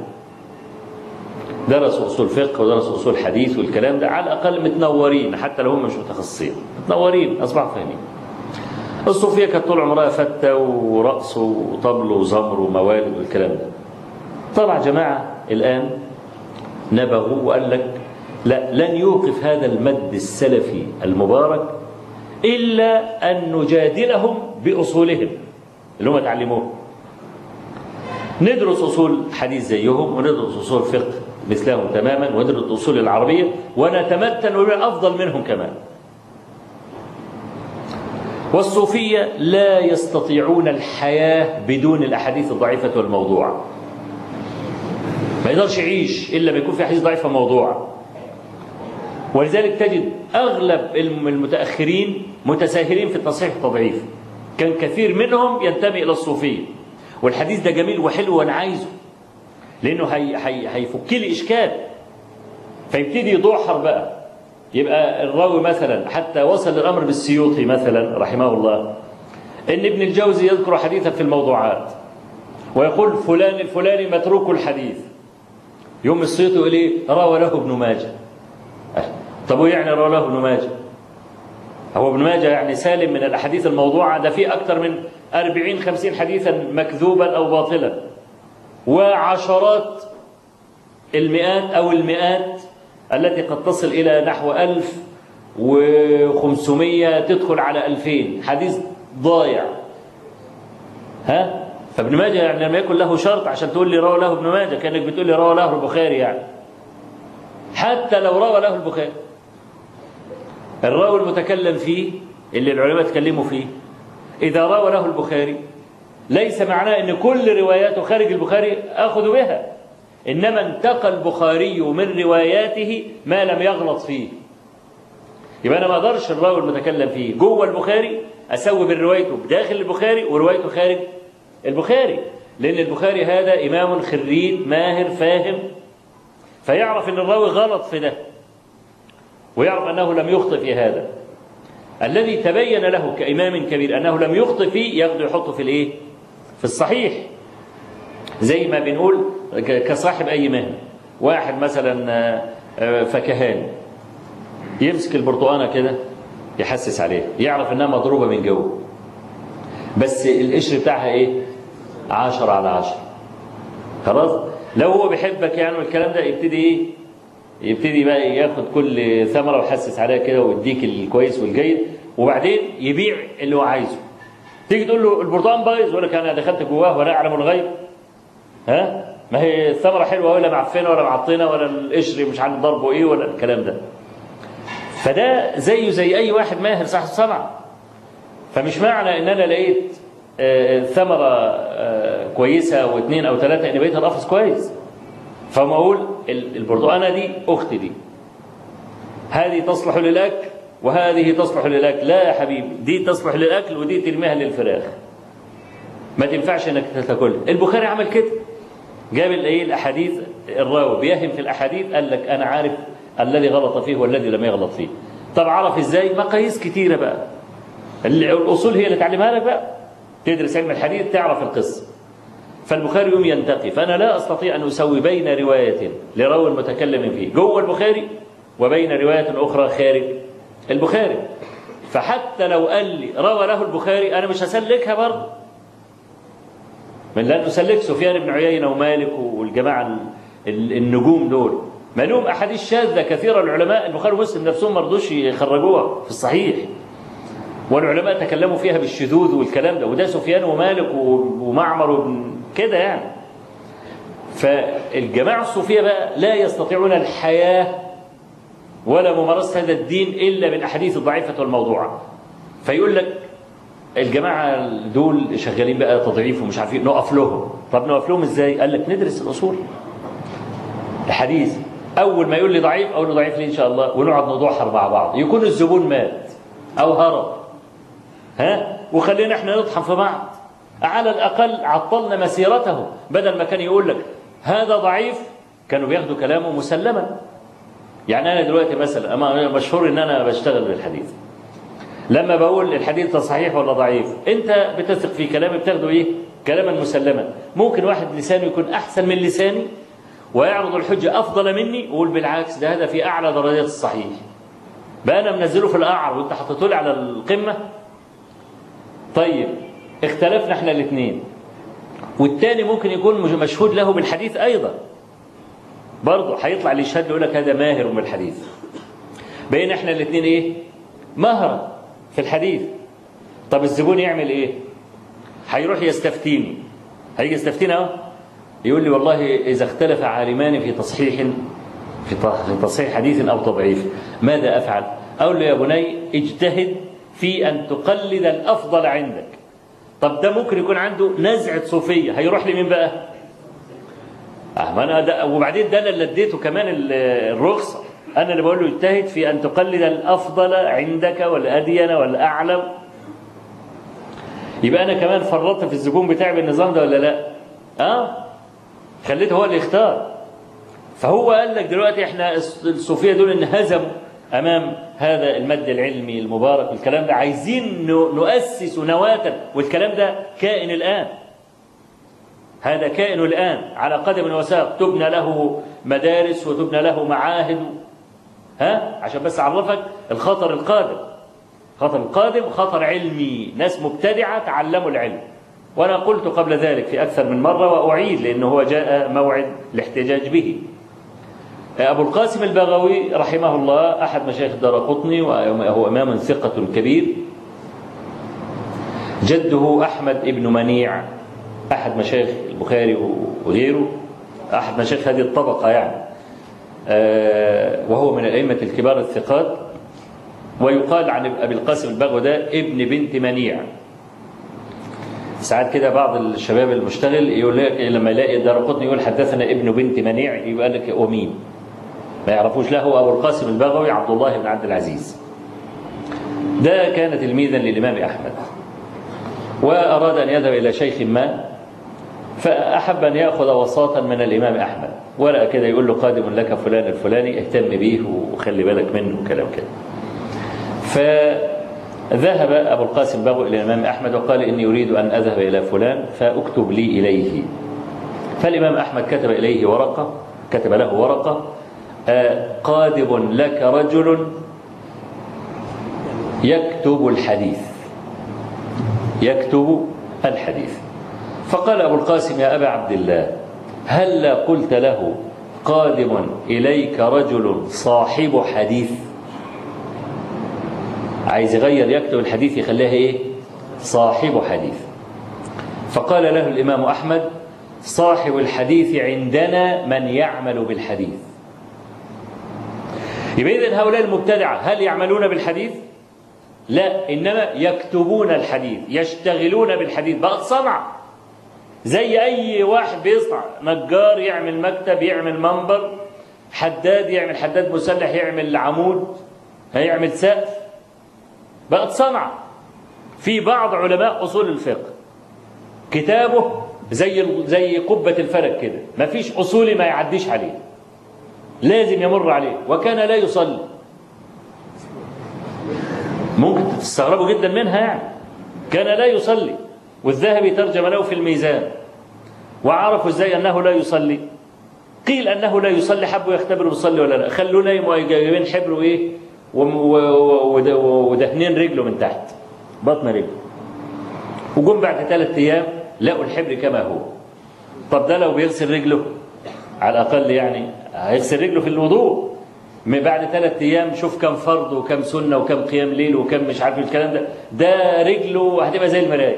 درسوا أصول فقه ودرسوا أصول حديث والكلام ده على الأقل متنورين حتى لو هم مش متخصصين متنورين أصبحوا فاهمين الصوفية كانت طول عمرها فتة ورقص وطبل وزمر وموالد والكلام ده طلع جماعة الآن نبغوا وقال لك لا لن يوقف هذا المد السلفي المبارك إلا أن نجادلهم بأصولهم اللي هم اتعلموه ندرس أصول حديث زيهم وندرس أصول فقه مثلهم تماما وندرس أصول العربية ونتمتن ونبقى أفضل منهم كمان والصوفية لا يستطيعون الحياة بدون الأحاديث الضعيفة والموضوعة ما يقدرش يعيش إلا ما يكون في أحاديث ضعيفة موضوعة ولذلك تجد أغلب المتأخرين متساهلين في التصحيح والتضعيف كان كثير منهم ينتمي إلى الصوفية والحديث ده جميل وحلو وأنا عايزه لأنه هي هي هيفك لي إشكال فيبتدي يدوحر بقى يبقى الراوي مثلا حتى وصل الامر بالسيوطي مثلا رحمه الله ان ابن الجوزي يذكر حديثا في الموضوعات ويقول فلان الفلاني متروك الحديث يوم السيوطي يقول ايه روى له ابن ماجه طب ويعني روى له ابن ماجه هو ابن ماجه يعني سالم من الأحاديث الموضوعة ده فيه أكثر من 40 50 حديثا مكذوبا أو باطلا وعشرات المئات أو المئات التي قد تصل إلى نحو ألف وخمسمية تدخل على ألفين حديث ضايع ها فابن ماجه يعني لم يكن له شرط عشان تقول لي روى له ابن ماجه كانك بتقول لي روى له البخاري يعني حتى لو روى له البخاري الراوي المتكلم فيه اللي العلماء تكلموا فيه إذا روى له البخاري ليس معناه أن كل رواياته خارج البخاري أخذ بها إنما انتقى البخاري من رواياته ما لم يغلط فيه يبقى أنا ما أقدرش الراوي المتكلم فيه جوه البخاري أسوي بين روايته بداخل البخاري وروايته خارج البخاري لأن البخاري هذا إمام خريج ماهر فاهم فيعرف أن الراوي غلط في ده ويعرف أنه لم يخطئ في هذا الذي تبين له كإمام كبير أنه لم يخطئ فيه ياخده يحطه في الإيه؟ في الصحيح زي ما بنقول كصاحب أي مهنة واحد مثلا فكهاني يمسك البرتقانة كده يحسس عليها يعرف انها مضروبة من جوه بس القشر بتاعها ايه عشرة على عشرة خلاص لو هو بيحبك يعني والكلام ده يبتدي ايه يبتدي بقى ياخد كل ثمرة ويحسس عليها كده ويديك الكويس والجيد وبعدين يبيع اللي هو عايزه تيجي تقول له البرتقال بايظ يقول لك انا دخلت جواه ولا اعلم الغيب ها ما هي الثمرة حلوة ولا معفنة ولا معطنة ولا القشر مش عارف ضربه ايه ولا الكلام ده فده زيه زي اي واحد ماهر صاحب صنعة فمش معنى ان انا لقيت ثمرة كويسة واثنين او ثلاثة ان بقيت القفص كويس فما اقول البرتقانة دي اختي دي هذه تصلح للاكل وهذه تصلح للاكل لا يا حبيبي دي تصلح للاكل ودي ترميها للفراخ ما تنفعش انك تاكلها البخاري عمل كده جاب الايه الاحاديث الراوي بيهم في الاحاديث قال لك انا عارف الذي غلط فيه والذي لم يغلط فيه طب عرف ازاي مقاييس كتيره بقى الاصول هي اللي تعلمها لك بقى تدرس علم الحديث تعرف القصه فالبخاري يوم ينتقي فانا لا استطيع ان اسوي بين روايه لراوي المتكلم فيه جوه البخاري وبين روايه اخرى خارج البخاري فحتى لو قال لي روى له البخاري انا مش هسلكها برضه من لن اسلك سفيان بن عيينه ومالك والجماعه النجوم دول ما لهم احاديث شاذه كثيره العلماء البخاري ومسلم نفسهم ما رضوش يخرجوها في الصحيح والعلماء تكلموا فيها بالشذوذ والكلام ده وده سفيان ومالك ومعمر كده يعني فالجماعه الصوفيه بقى لا يستطيعون الحياه ولا ممارسه هذا الدين الا بالاحاديث الضعيفه والموضوعه فيقول لك الجماعه دول شغالين بقى تضعيف ومش عارفين نقف لهم طب نقف لهم ازاي قال لك ندرس الاصول الحديث اول ما يقول لي ضعيف اقول له ضعيف ليه ان شاء الله ونقعد ندحر مع بعض يكون الزبون مات او هرب ها وخلينا احنا نطحن في بعض على الاقل عطلنا مسيرته بدل ما كان يقول لك هذا ضعيف كانوا بياخدوا كلامه مسلما يعني انا دلوقتي مثلا اما مشهور ان انا بشتغل بالحديث لما بقول الحديث ده صحيح ولا ضعيف انت بتثق في كلامي بتاخده ايه كلاما مسلما ممكن واحد لسانه يكون احسن من لساني ويعرض الحجة أفضل مني ويقول بالعكس ده هذا في أعلى درجات الصحيح بقى أنا منزله في القعر وأنت حطيته لي على القمة طيب اختلفنا احنا الاثنين والتاني ممكن يكون مشهود له بالحديث أيضا برضه هيطلع اللي يشهد يقول لك هذا ماهر بالحديث بين احنا الاثنين ايه مهرة في الحديث طب الزبون يعمل ايه هيروح يستفتيني هيجي يستفتيني اهو يقول لي والله إذا اختلف عالمان في تصحيح في تصحيح حديث أو تضعيف ماذا أفعل؟ أقول له يا بني اجتهد في أن تقلد الأفضل عندك طب ده ممكن يكون عنده نزعة صوفية هيروح لي مين بقى؟ أه ما أنا ده وبعدين ده أنا اللي اديته كمان الرخصة أنا اللي بقول له اجتهد في أن تقلد الأفضل عندك والأدين والأعلم يبقى أنا كمان فرطت في الزبون بتاعي بالنظام ده ولا لا؟ أه خليته هو اللي يختار فهو قال لك دلوقتي احنا الصوفيه دول انهزموا امام هذا المد العلمي المبارك والكلام ده عايزين نؤسس نواه والكلام ده كائن الان هذا كائن الان على قدم وساق تبنى له مدارس وتبنى له معاهد ها عشان بس اعرفك الخطر القادم خطر القادم خطر علمي ناس مبتدعة تعلموا العلم وأنا قلت قبل ذلك في أكثر من مرة وأعيد لأنه هو جاء موعد الاحتجاج به أبو القاسم البغوي رحمه الله أحد مشايخ الدار قطني وهو إمام ثقة كبير جده أحمد ابن منيع أحد مشايخ البخاري وغيره أحد مشايخ هذه الطبقة يعني وهو من الأئمة الكبار الثقات ويقال عن أبي القاسم البغوي ده ابن بنت منيع ساعات كده بعض الشباب المشتغل يقول لك لما يلاقي دار قطني يقول حدثنا ابن بنت منيع يبقى لك ومين ما يعرفوش له أبو القاسم البغوي عبد الله بن عبد العزيز ده كان تلميذا للإمام أحمد وأراد أن يذهب إلى شيخ ما فأحب أن يأخذ وساطا من الإمام أحمد ورقة كده يقول له قادم لك فلان الفلاني اهتم به وخلي بالك منه وكلام كده فذهب أبو القاسم بغو إلى الإمام أحمد وقال إني أريد أن أذهب إلى فلان فأكتب لي إليه فالإمام أحمد كتب إليه ورقة كتب له ورقة قادم لك رجل يكتب الحديث يكتب الحديث فقال أبو القاسم يا أبا عبد الله هل قلت له قادم إليك رجل صاحب حديث عايز يغير يكتب الحديث يخليها إيه صاحب حديث فقال له الإمام أحمد صاحب الحديث عندنا من يعمل بالحديث يبقى إذن هؤلاء المبتدعة هل يعملون بالحديث لا إنما يكتبون الحديث يشتغلون بالحديث بقت صنعة زي أي واحد بيصنع نجار يعمل مكتب يعمل منبر حداد يعمل حداد مسلح يعمل عمود هيعمل سقف بقت صنعة في بعض علماء أصول الفقه كتابه زي زي قبة الفلك كده ما فيش أصولي ما يعديش عليه لازم يمر عليه وكان لا يصلي ممكن تستغربوا جدا منها يعني كان لا يصلي والذهبي ترجم له في الميزان وعرفوا ازاي انه لا يصلي قيل انه لا يصلي حبوا يختبروا بيصلي ولا لا خلوه نايم وجايبين حبر وايه ودهنين رجله من تحت بطن رجله وجم بعد ثلاث ايام لقوا الحبر كما هو طب ده لو بيغسل رجله على الاقل يعني هيغسل رجله في الوضوء من بعد ثلاث ايام شوف كم فرض وكم سنه وكم قيام ليل وكم مش عارف الكلام ده ده رجله هتبقى زي المرايه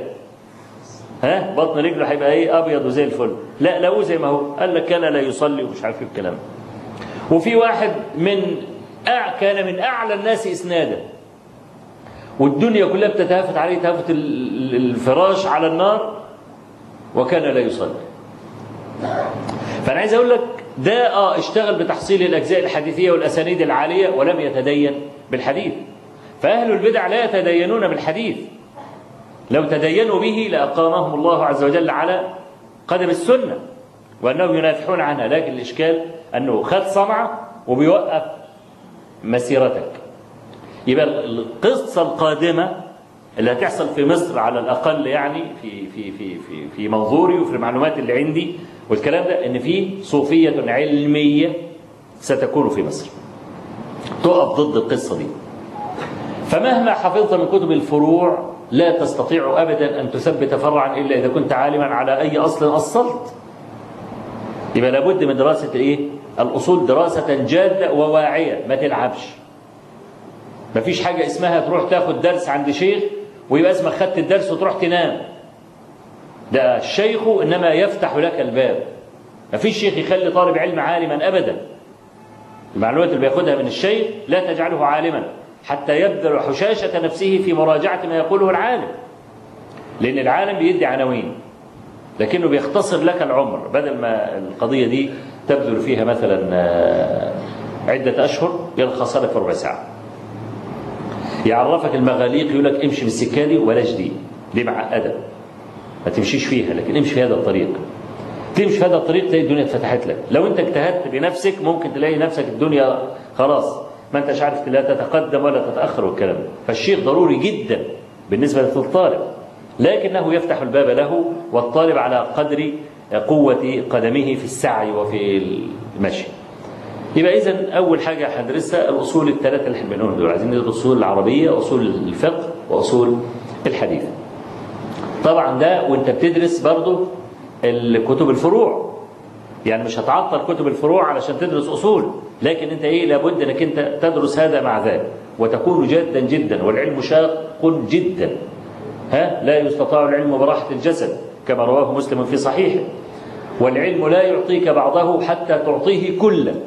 ها بطن رجله هيبقى ايه ابيض وزي الفل لا لو زي ما هو قال لك كان لا يصلي ومش عارف ايه الكلام وفي واحد من أع... كان من اعلى الناس اسنادا والدنيا كلها بتتهافت عليه تهافت الفراش على النار وكان لا يصلي فانا عايز اقول لك ده اه اشتغل بتحصيل الاجزاء الحديثيه والاسانيد العاليه ولم يتدين بالحديث فاهل البدع لا يتدينون بالحديث لو تدينوا به لأقامهم الله عز وجل على قدم السنة وأنهم ينافحون عنها لكن الإشكال أنه خد صنعة وبيوقف مسيرتك يبقى القصة القادمة اللي هتحصل في مصر على الأقل يعني في في في في في منظوري وفي المعلومات اللي عندي والكلام ده إن في صوفية علمية ستكون في مصر تقف ضد القصة دي فمهما حفظت من كتب الفروع لا تستطيع ابدا ان تثبت فرعا الا اذا كنت عالما على اي اصل اصلت يبقى لابد من دراسه ايه الاصول دراسه جاده وواعيه ما تلعبش ما فيش حاجه اسمها تروح تاخد درس عند شيخ ويبقى اسمك خدت الدرس وتروح تنام ده الشيخ انما يفتح لك الباب ما فيش شيخ يخلي طالب علم عالما ابدا المعلومات اللي بياخدها من الشيخ لا تجعله عالما حتى يبذل حشاشة نفسه في مراجعة ما يقوله العالم لأن العالم بيدي عناوين لكنه بيختصر لك العمر بدل ما القضية دي تبذل فيها مثلا عدة أشهر يلخص لك في ربع ساعة يعرفك المغاليق يقول لك امشي بالسكة دي ولاش دي دي معقدة ما تمشيش فيها لكن امشي في هذا الطريق تمشي في هذا الطريق تلاقي الدنيا اتفتحت لك لو انت اجتهدت بنفسك ممكن تلاقي نفسك الدنيا خلاص ما انتش عارف لا تتقدم ولا تتأخر والكلام فالشيخ ضروري جدا بالنسبة للطالب لكنه يفتح الباب له والطالب على قدر قوة قدمه في السعي وفي المشي يبقى اذا اول حاجه هندرسها الاصول الثلاثه اللي احنا بنقولهم دول عايزين ندرس الاصول العربيه اصول الفقه واصول الحديث طبعا ده وانت بتدرس برضه الكتب الفروع يعني مش هتعطل كتب الفروع علشان تدرس اصول لكن انت ايه لابد انك انت تدرس هذا مع ذاك وتكون جادا جدا والعلم شاق جدا ها لا يستطاع العلم براحه الجسد كما رواه مسلم في صحيحه والعلم لا يعطيك بعضه حتى تعطيه كلك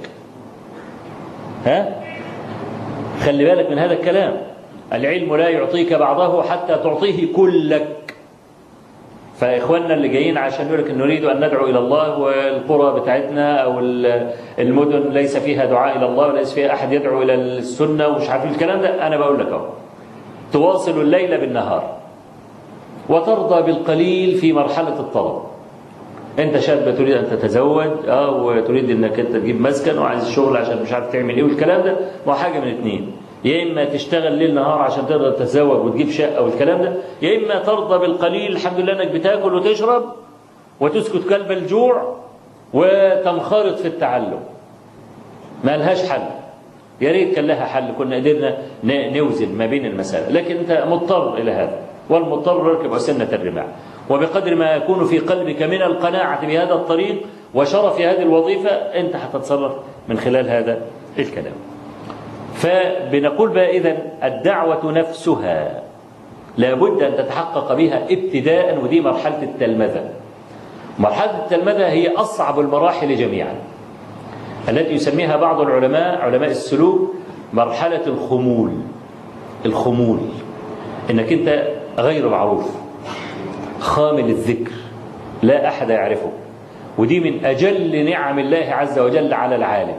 ها خلي بالك من هذا الكلام العلم لا يعطيك بعضه حتى تعطيه كلك فاخواننا اللي جايين عشان يقول لك نريد ان ندعو الى الله والقرى بتاعتنا او المدن ليس فيها دعاء الى الله وليس فيها احد يدعو الى السنه ومش عارف الكلام ده انا بقول لك اهو تواصل الليل بالنهار وترضى بالقليل في مرحله الطلب انت شاب تريد ان تتزوج اه وتريد انك انت تجيب مسكن وعايز شغل عشان مش عارف تعمل ايه والكلام ده ما هو حاجه من اتنين يا اما تشتغل ليل نهار عشان تقدر تتزوج وتجيب شقه والكلام ده يا اما ترضى بالقليل الحمد لله انك بتاكل وتشرب وتسكت كلب الجوع وتنخرط في التعلم ما لهاش حل يا ريت كان لها حل كنا قدرنا نوزن ما بين المسائل لكن انت مضطر الى هذا والمضطر يركب سنه الرماح وبقدر ما يكون في قلبك من القناعه بهذا الطريق وشرف هذه الوظيفه انت هتتصرف من خلال هذا الكلام فبنقول بقى إذا الدعوة نفسها لابد أن تتحقق بها ابتداء ودي مرحلة التلمذة مرحلة التلمذة هي أصعب المراحل جميعا التي يسميها بعض العلماء علماء السلوك مرحلة الخمول الخمول انك انت غير معروف خامل الذكر لا احد يعرفه ودي من اجل نعم الله عز وجل على العالم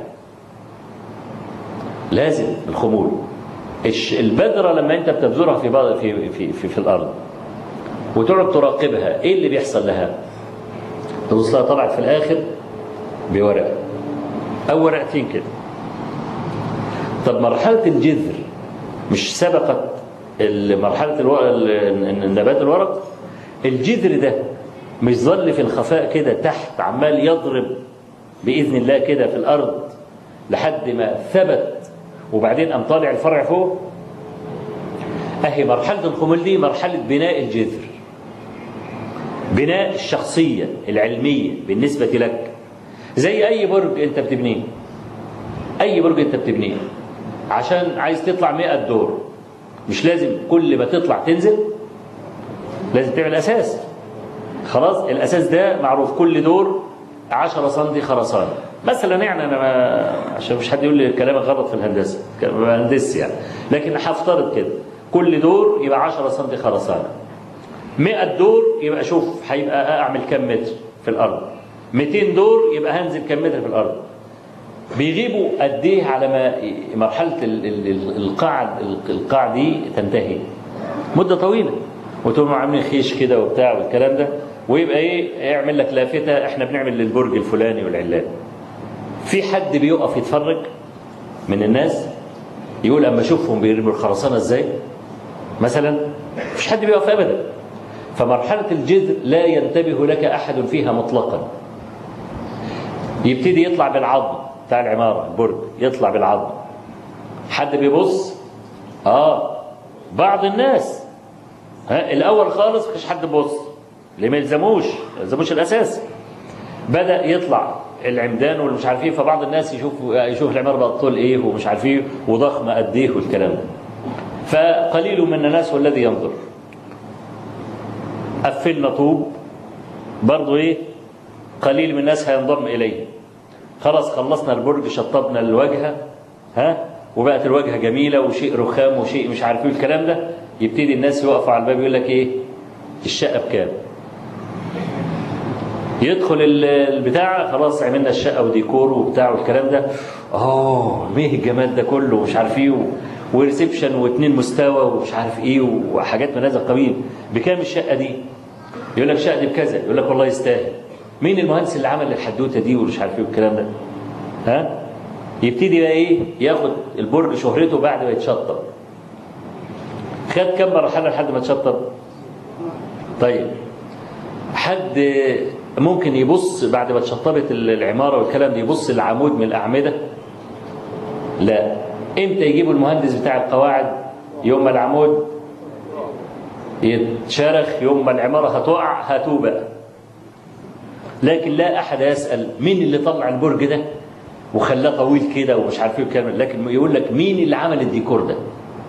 لازم الخمول البذرة لما انت بتبذرها في بعض في في في, في الارض وتقعد تراقبها ايه اللي بيحصل لها؟ تبص لها طلعت في الاخر بورقه او ورقتين كده طب مرحله الجذر مش سبقت مرحله الورق النبات الورق الجذر ده مش ظل في الخفاء كده تحت عمال يضرب باذن الله كده في الارض لحد ما ثبت وبعدين قام طالع الفرع فوق اهي مرحله الخمول دي مرحله بناء الجذر بناء الشخصيه العلميه بالنسبه لك زي اي برج انت بتبنيه اي برج انت بتبنيه عشان عايز تطلع 100 دور مش لازم كل ما تطلع تنزل لازم تعمل اساس خلاص الاساس ده معروف كل دور 10 سم خرسانه مثلا يعني انا ما عشان مش حد يقول لي كلامك غلط في الهندسه مهندس يعني لكن هفترض كده كل دور يبقى 10 سم خرسانه 100 دور يبقى شوف هيبقى اعمل كام متر في الارض 200 دور يبقى هنزل كام متر في الارض بيغيبوا قد ايه على ما مرحله القاع القاع دي تنتهي مده طويله وتقوموا عاملين خيش كده وبتاع والكلام ده ويبقى ايه يعمل لك لافته احنا بنعمل للبرج الفلاني والعلان في حد بيقف يتفرج من الناس يقول اما اشوفهم بيرموا الخرسانه ازاي مثلا مفيش حد بيقف ابدا فمرحله الجذر لا ينتبه لك احد فيها مطلقا يبتدي يطلع بالعظم بتاع العماره البرج يطلع بالعظم حد بيبص اه بعض الناس ها الاول خالص مفيش حد بيبص اللي ما يلزموش ما يلزموش الاساس بدا يطلع العمدان والمش عارف ايه فبعض الناس يشوف يشوف العماره بقى طول ايه ومش عارف ايه وضخمه قد ايه والكلام ده فقليل من الناس هو الذي ينظر قفلنا طوب برضه ايه قليل من الناس هينضم اليه خلاص خلصنا البرج شطبنا الواجهه ها وبقت الواجهه جميله وشيء رخام وشيء مش عارف ايه الكلام ده يبتدي الناس يقفوا على الباب يقول لك ايه الشقه بكام يدخل البتاع خلاص عملنا الشقه وديكور وبتاع والكلام ده اه ايه الجمال ده كله ومش عارف ايه وريسبشن واثنين مستوى ومش عارف ايه وحاجات من هذا القبيل بكام الشقه دي؟ يقول لك الشقه دي بكذا يقول لك والله يستاهل مين المهندس اللي عمل الحدوته دي ومش عارف ايه والكلام ده؟ ها؟ يبتدي بقى ايه؟ ياخد البرج شهرته بعد ما يتشطب. خد كم مرحله لحد ما تشطب؟ طيب حد ممكن يبص بعد ما اتشطبت العماره والكلام ده يبص العمود من الاعمده لا امتى يجيبوا المهندس بتاع القواعد يوم ما العمود يتشرخ يوم ما العمارة هتقع هاتوه بقى لكن لا أحد يسأل مين اللي طلع البرج ده وخلاه طويل كده ومش عارف ايه وكامل لكن يقول لك مين اللي عمل الديكور ده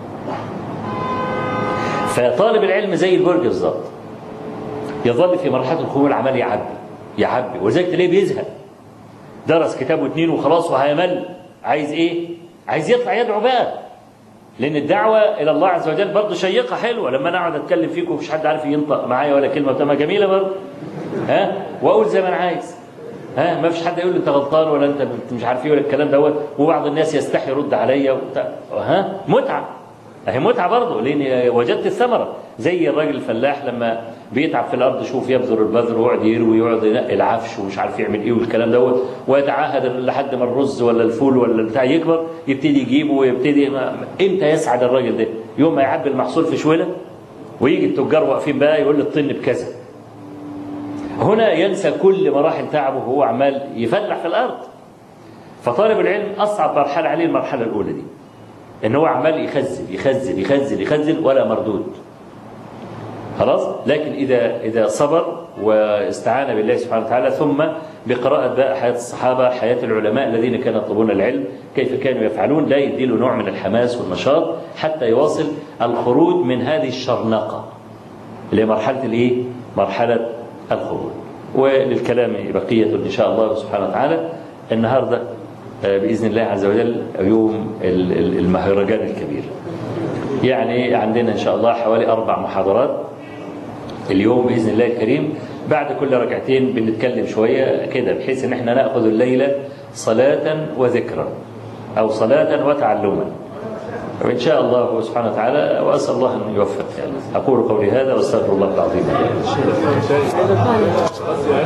فطالب العلم زي البرج بالظبط يظل في مرحلة الخمول عمال يعبي يعبي ولذلك تلاقيه بيزهق درس كتاب واتنين وخلاص وهيمل عايز ايه؟ عايز يطلع يدعو بقى لان الدعوه الى الله عز وجل برضه شيقه حلوه لما انا اقعد اتكلم فيكم مفيش حد عارف ينطق معايا ولا كلمه بتبقى جميله برضه ها واقول زي ما انا عايز ها ما فيش حد يقول لي انت غلطان ولا انت مش عارف ايه ولا الكلام دوت وبعض الناس يستحي يرد عليا وبتاع ها متعه اهي متعه برضه لان وجدت الثمره زي الراجل الفلاح لما بيتعب في الارض شوف يبذر البذر ويقعد يروي ويقعد ينقي العفش ومش عارف يعمل ايه والكلام دوت ويتعاهد لحد ما الرز ولا الفول ولا البتاع يكبر يبتدي يجيبه ويبتدي ما امتى يسعد الراجل ده؟ يوم ما يعبي المحصول في شوله ويجي التجار واقفين بقى يقول لي الطن بكذا هنا ينسى كل مراحل تعبه وهو عمال يفلح في الارض فطالب العلم اصعب مرحله عليه المرحله الاولى دي ان هو عمال يخزن يخزن يخزن يخزن ولا مردود خلاص لكن اذا اذا صبر واستعان بالله سبحانه وتعالى ثم بقراءة بقى حياة الصحابة حياة العلماء الذين كانوا يطلبون العلم كيف كانوا يفعلون لا يديله نوع من الحماس والنشاط حتى يواصل الخروج من هذه الشرنقة اللي هي مرحلة الايه؟ مرحلة الخروج وللكلام بقية إن شاء الله سبحانه وتعالى النهاردة بإذن الله عز وجل يوم المهرجان الكبير يعني عندنا إن شاء الله حوالي أربع محاضرات اليوم بإذن الله الكريم بعد كل ركعتين بنتكلم شوية كده بحيث إن احنا نأخذ الليلة صلاة وذكرا أو صلاة وتعلما وإن شاء الله سبحانه وتعالى وأسأل الله أن يوفق يعني. أقول قولي هذا وأستغفر الله العظيم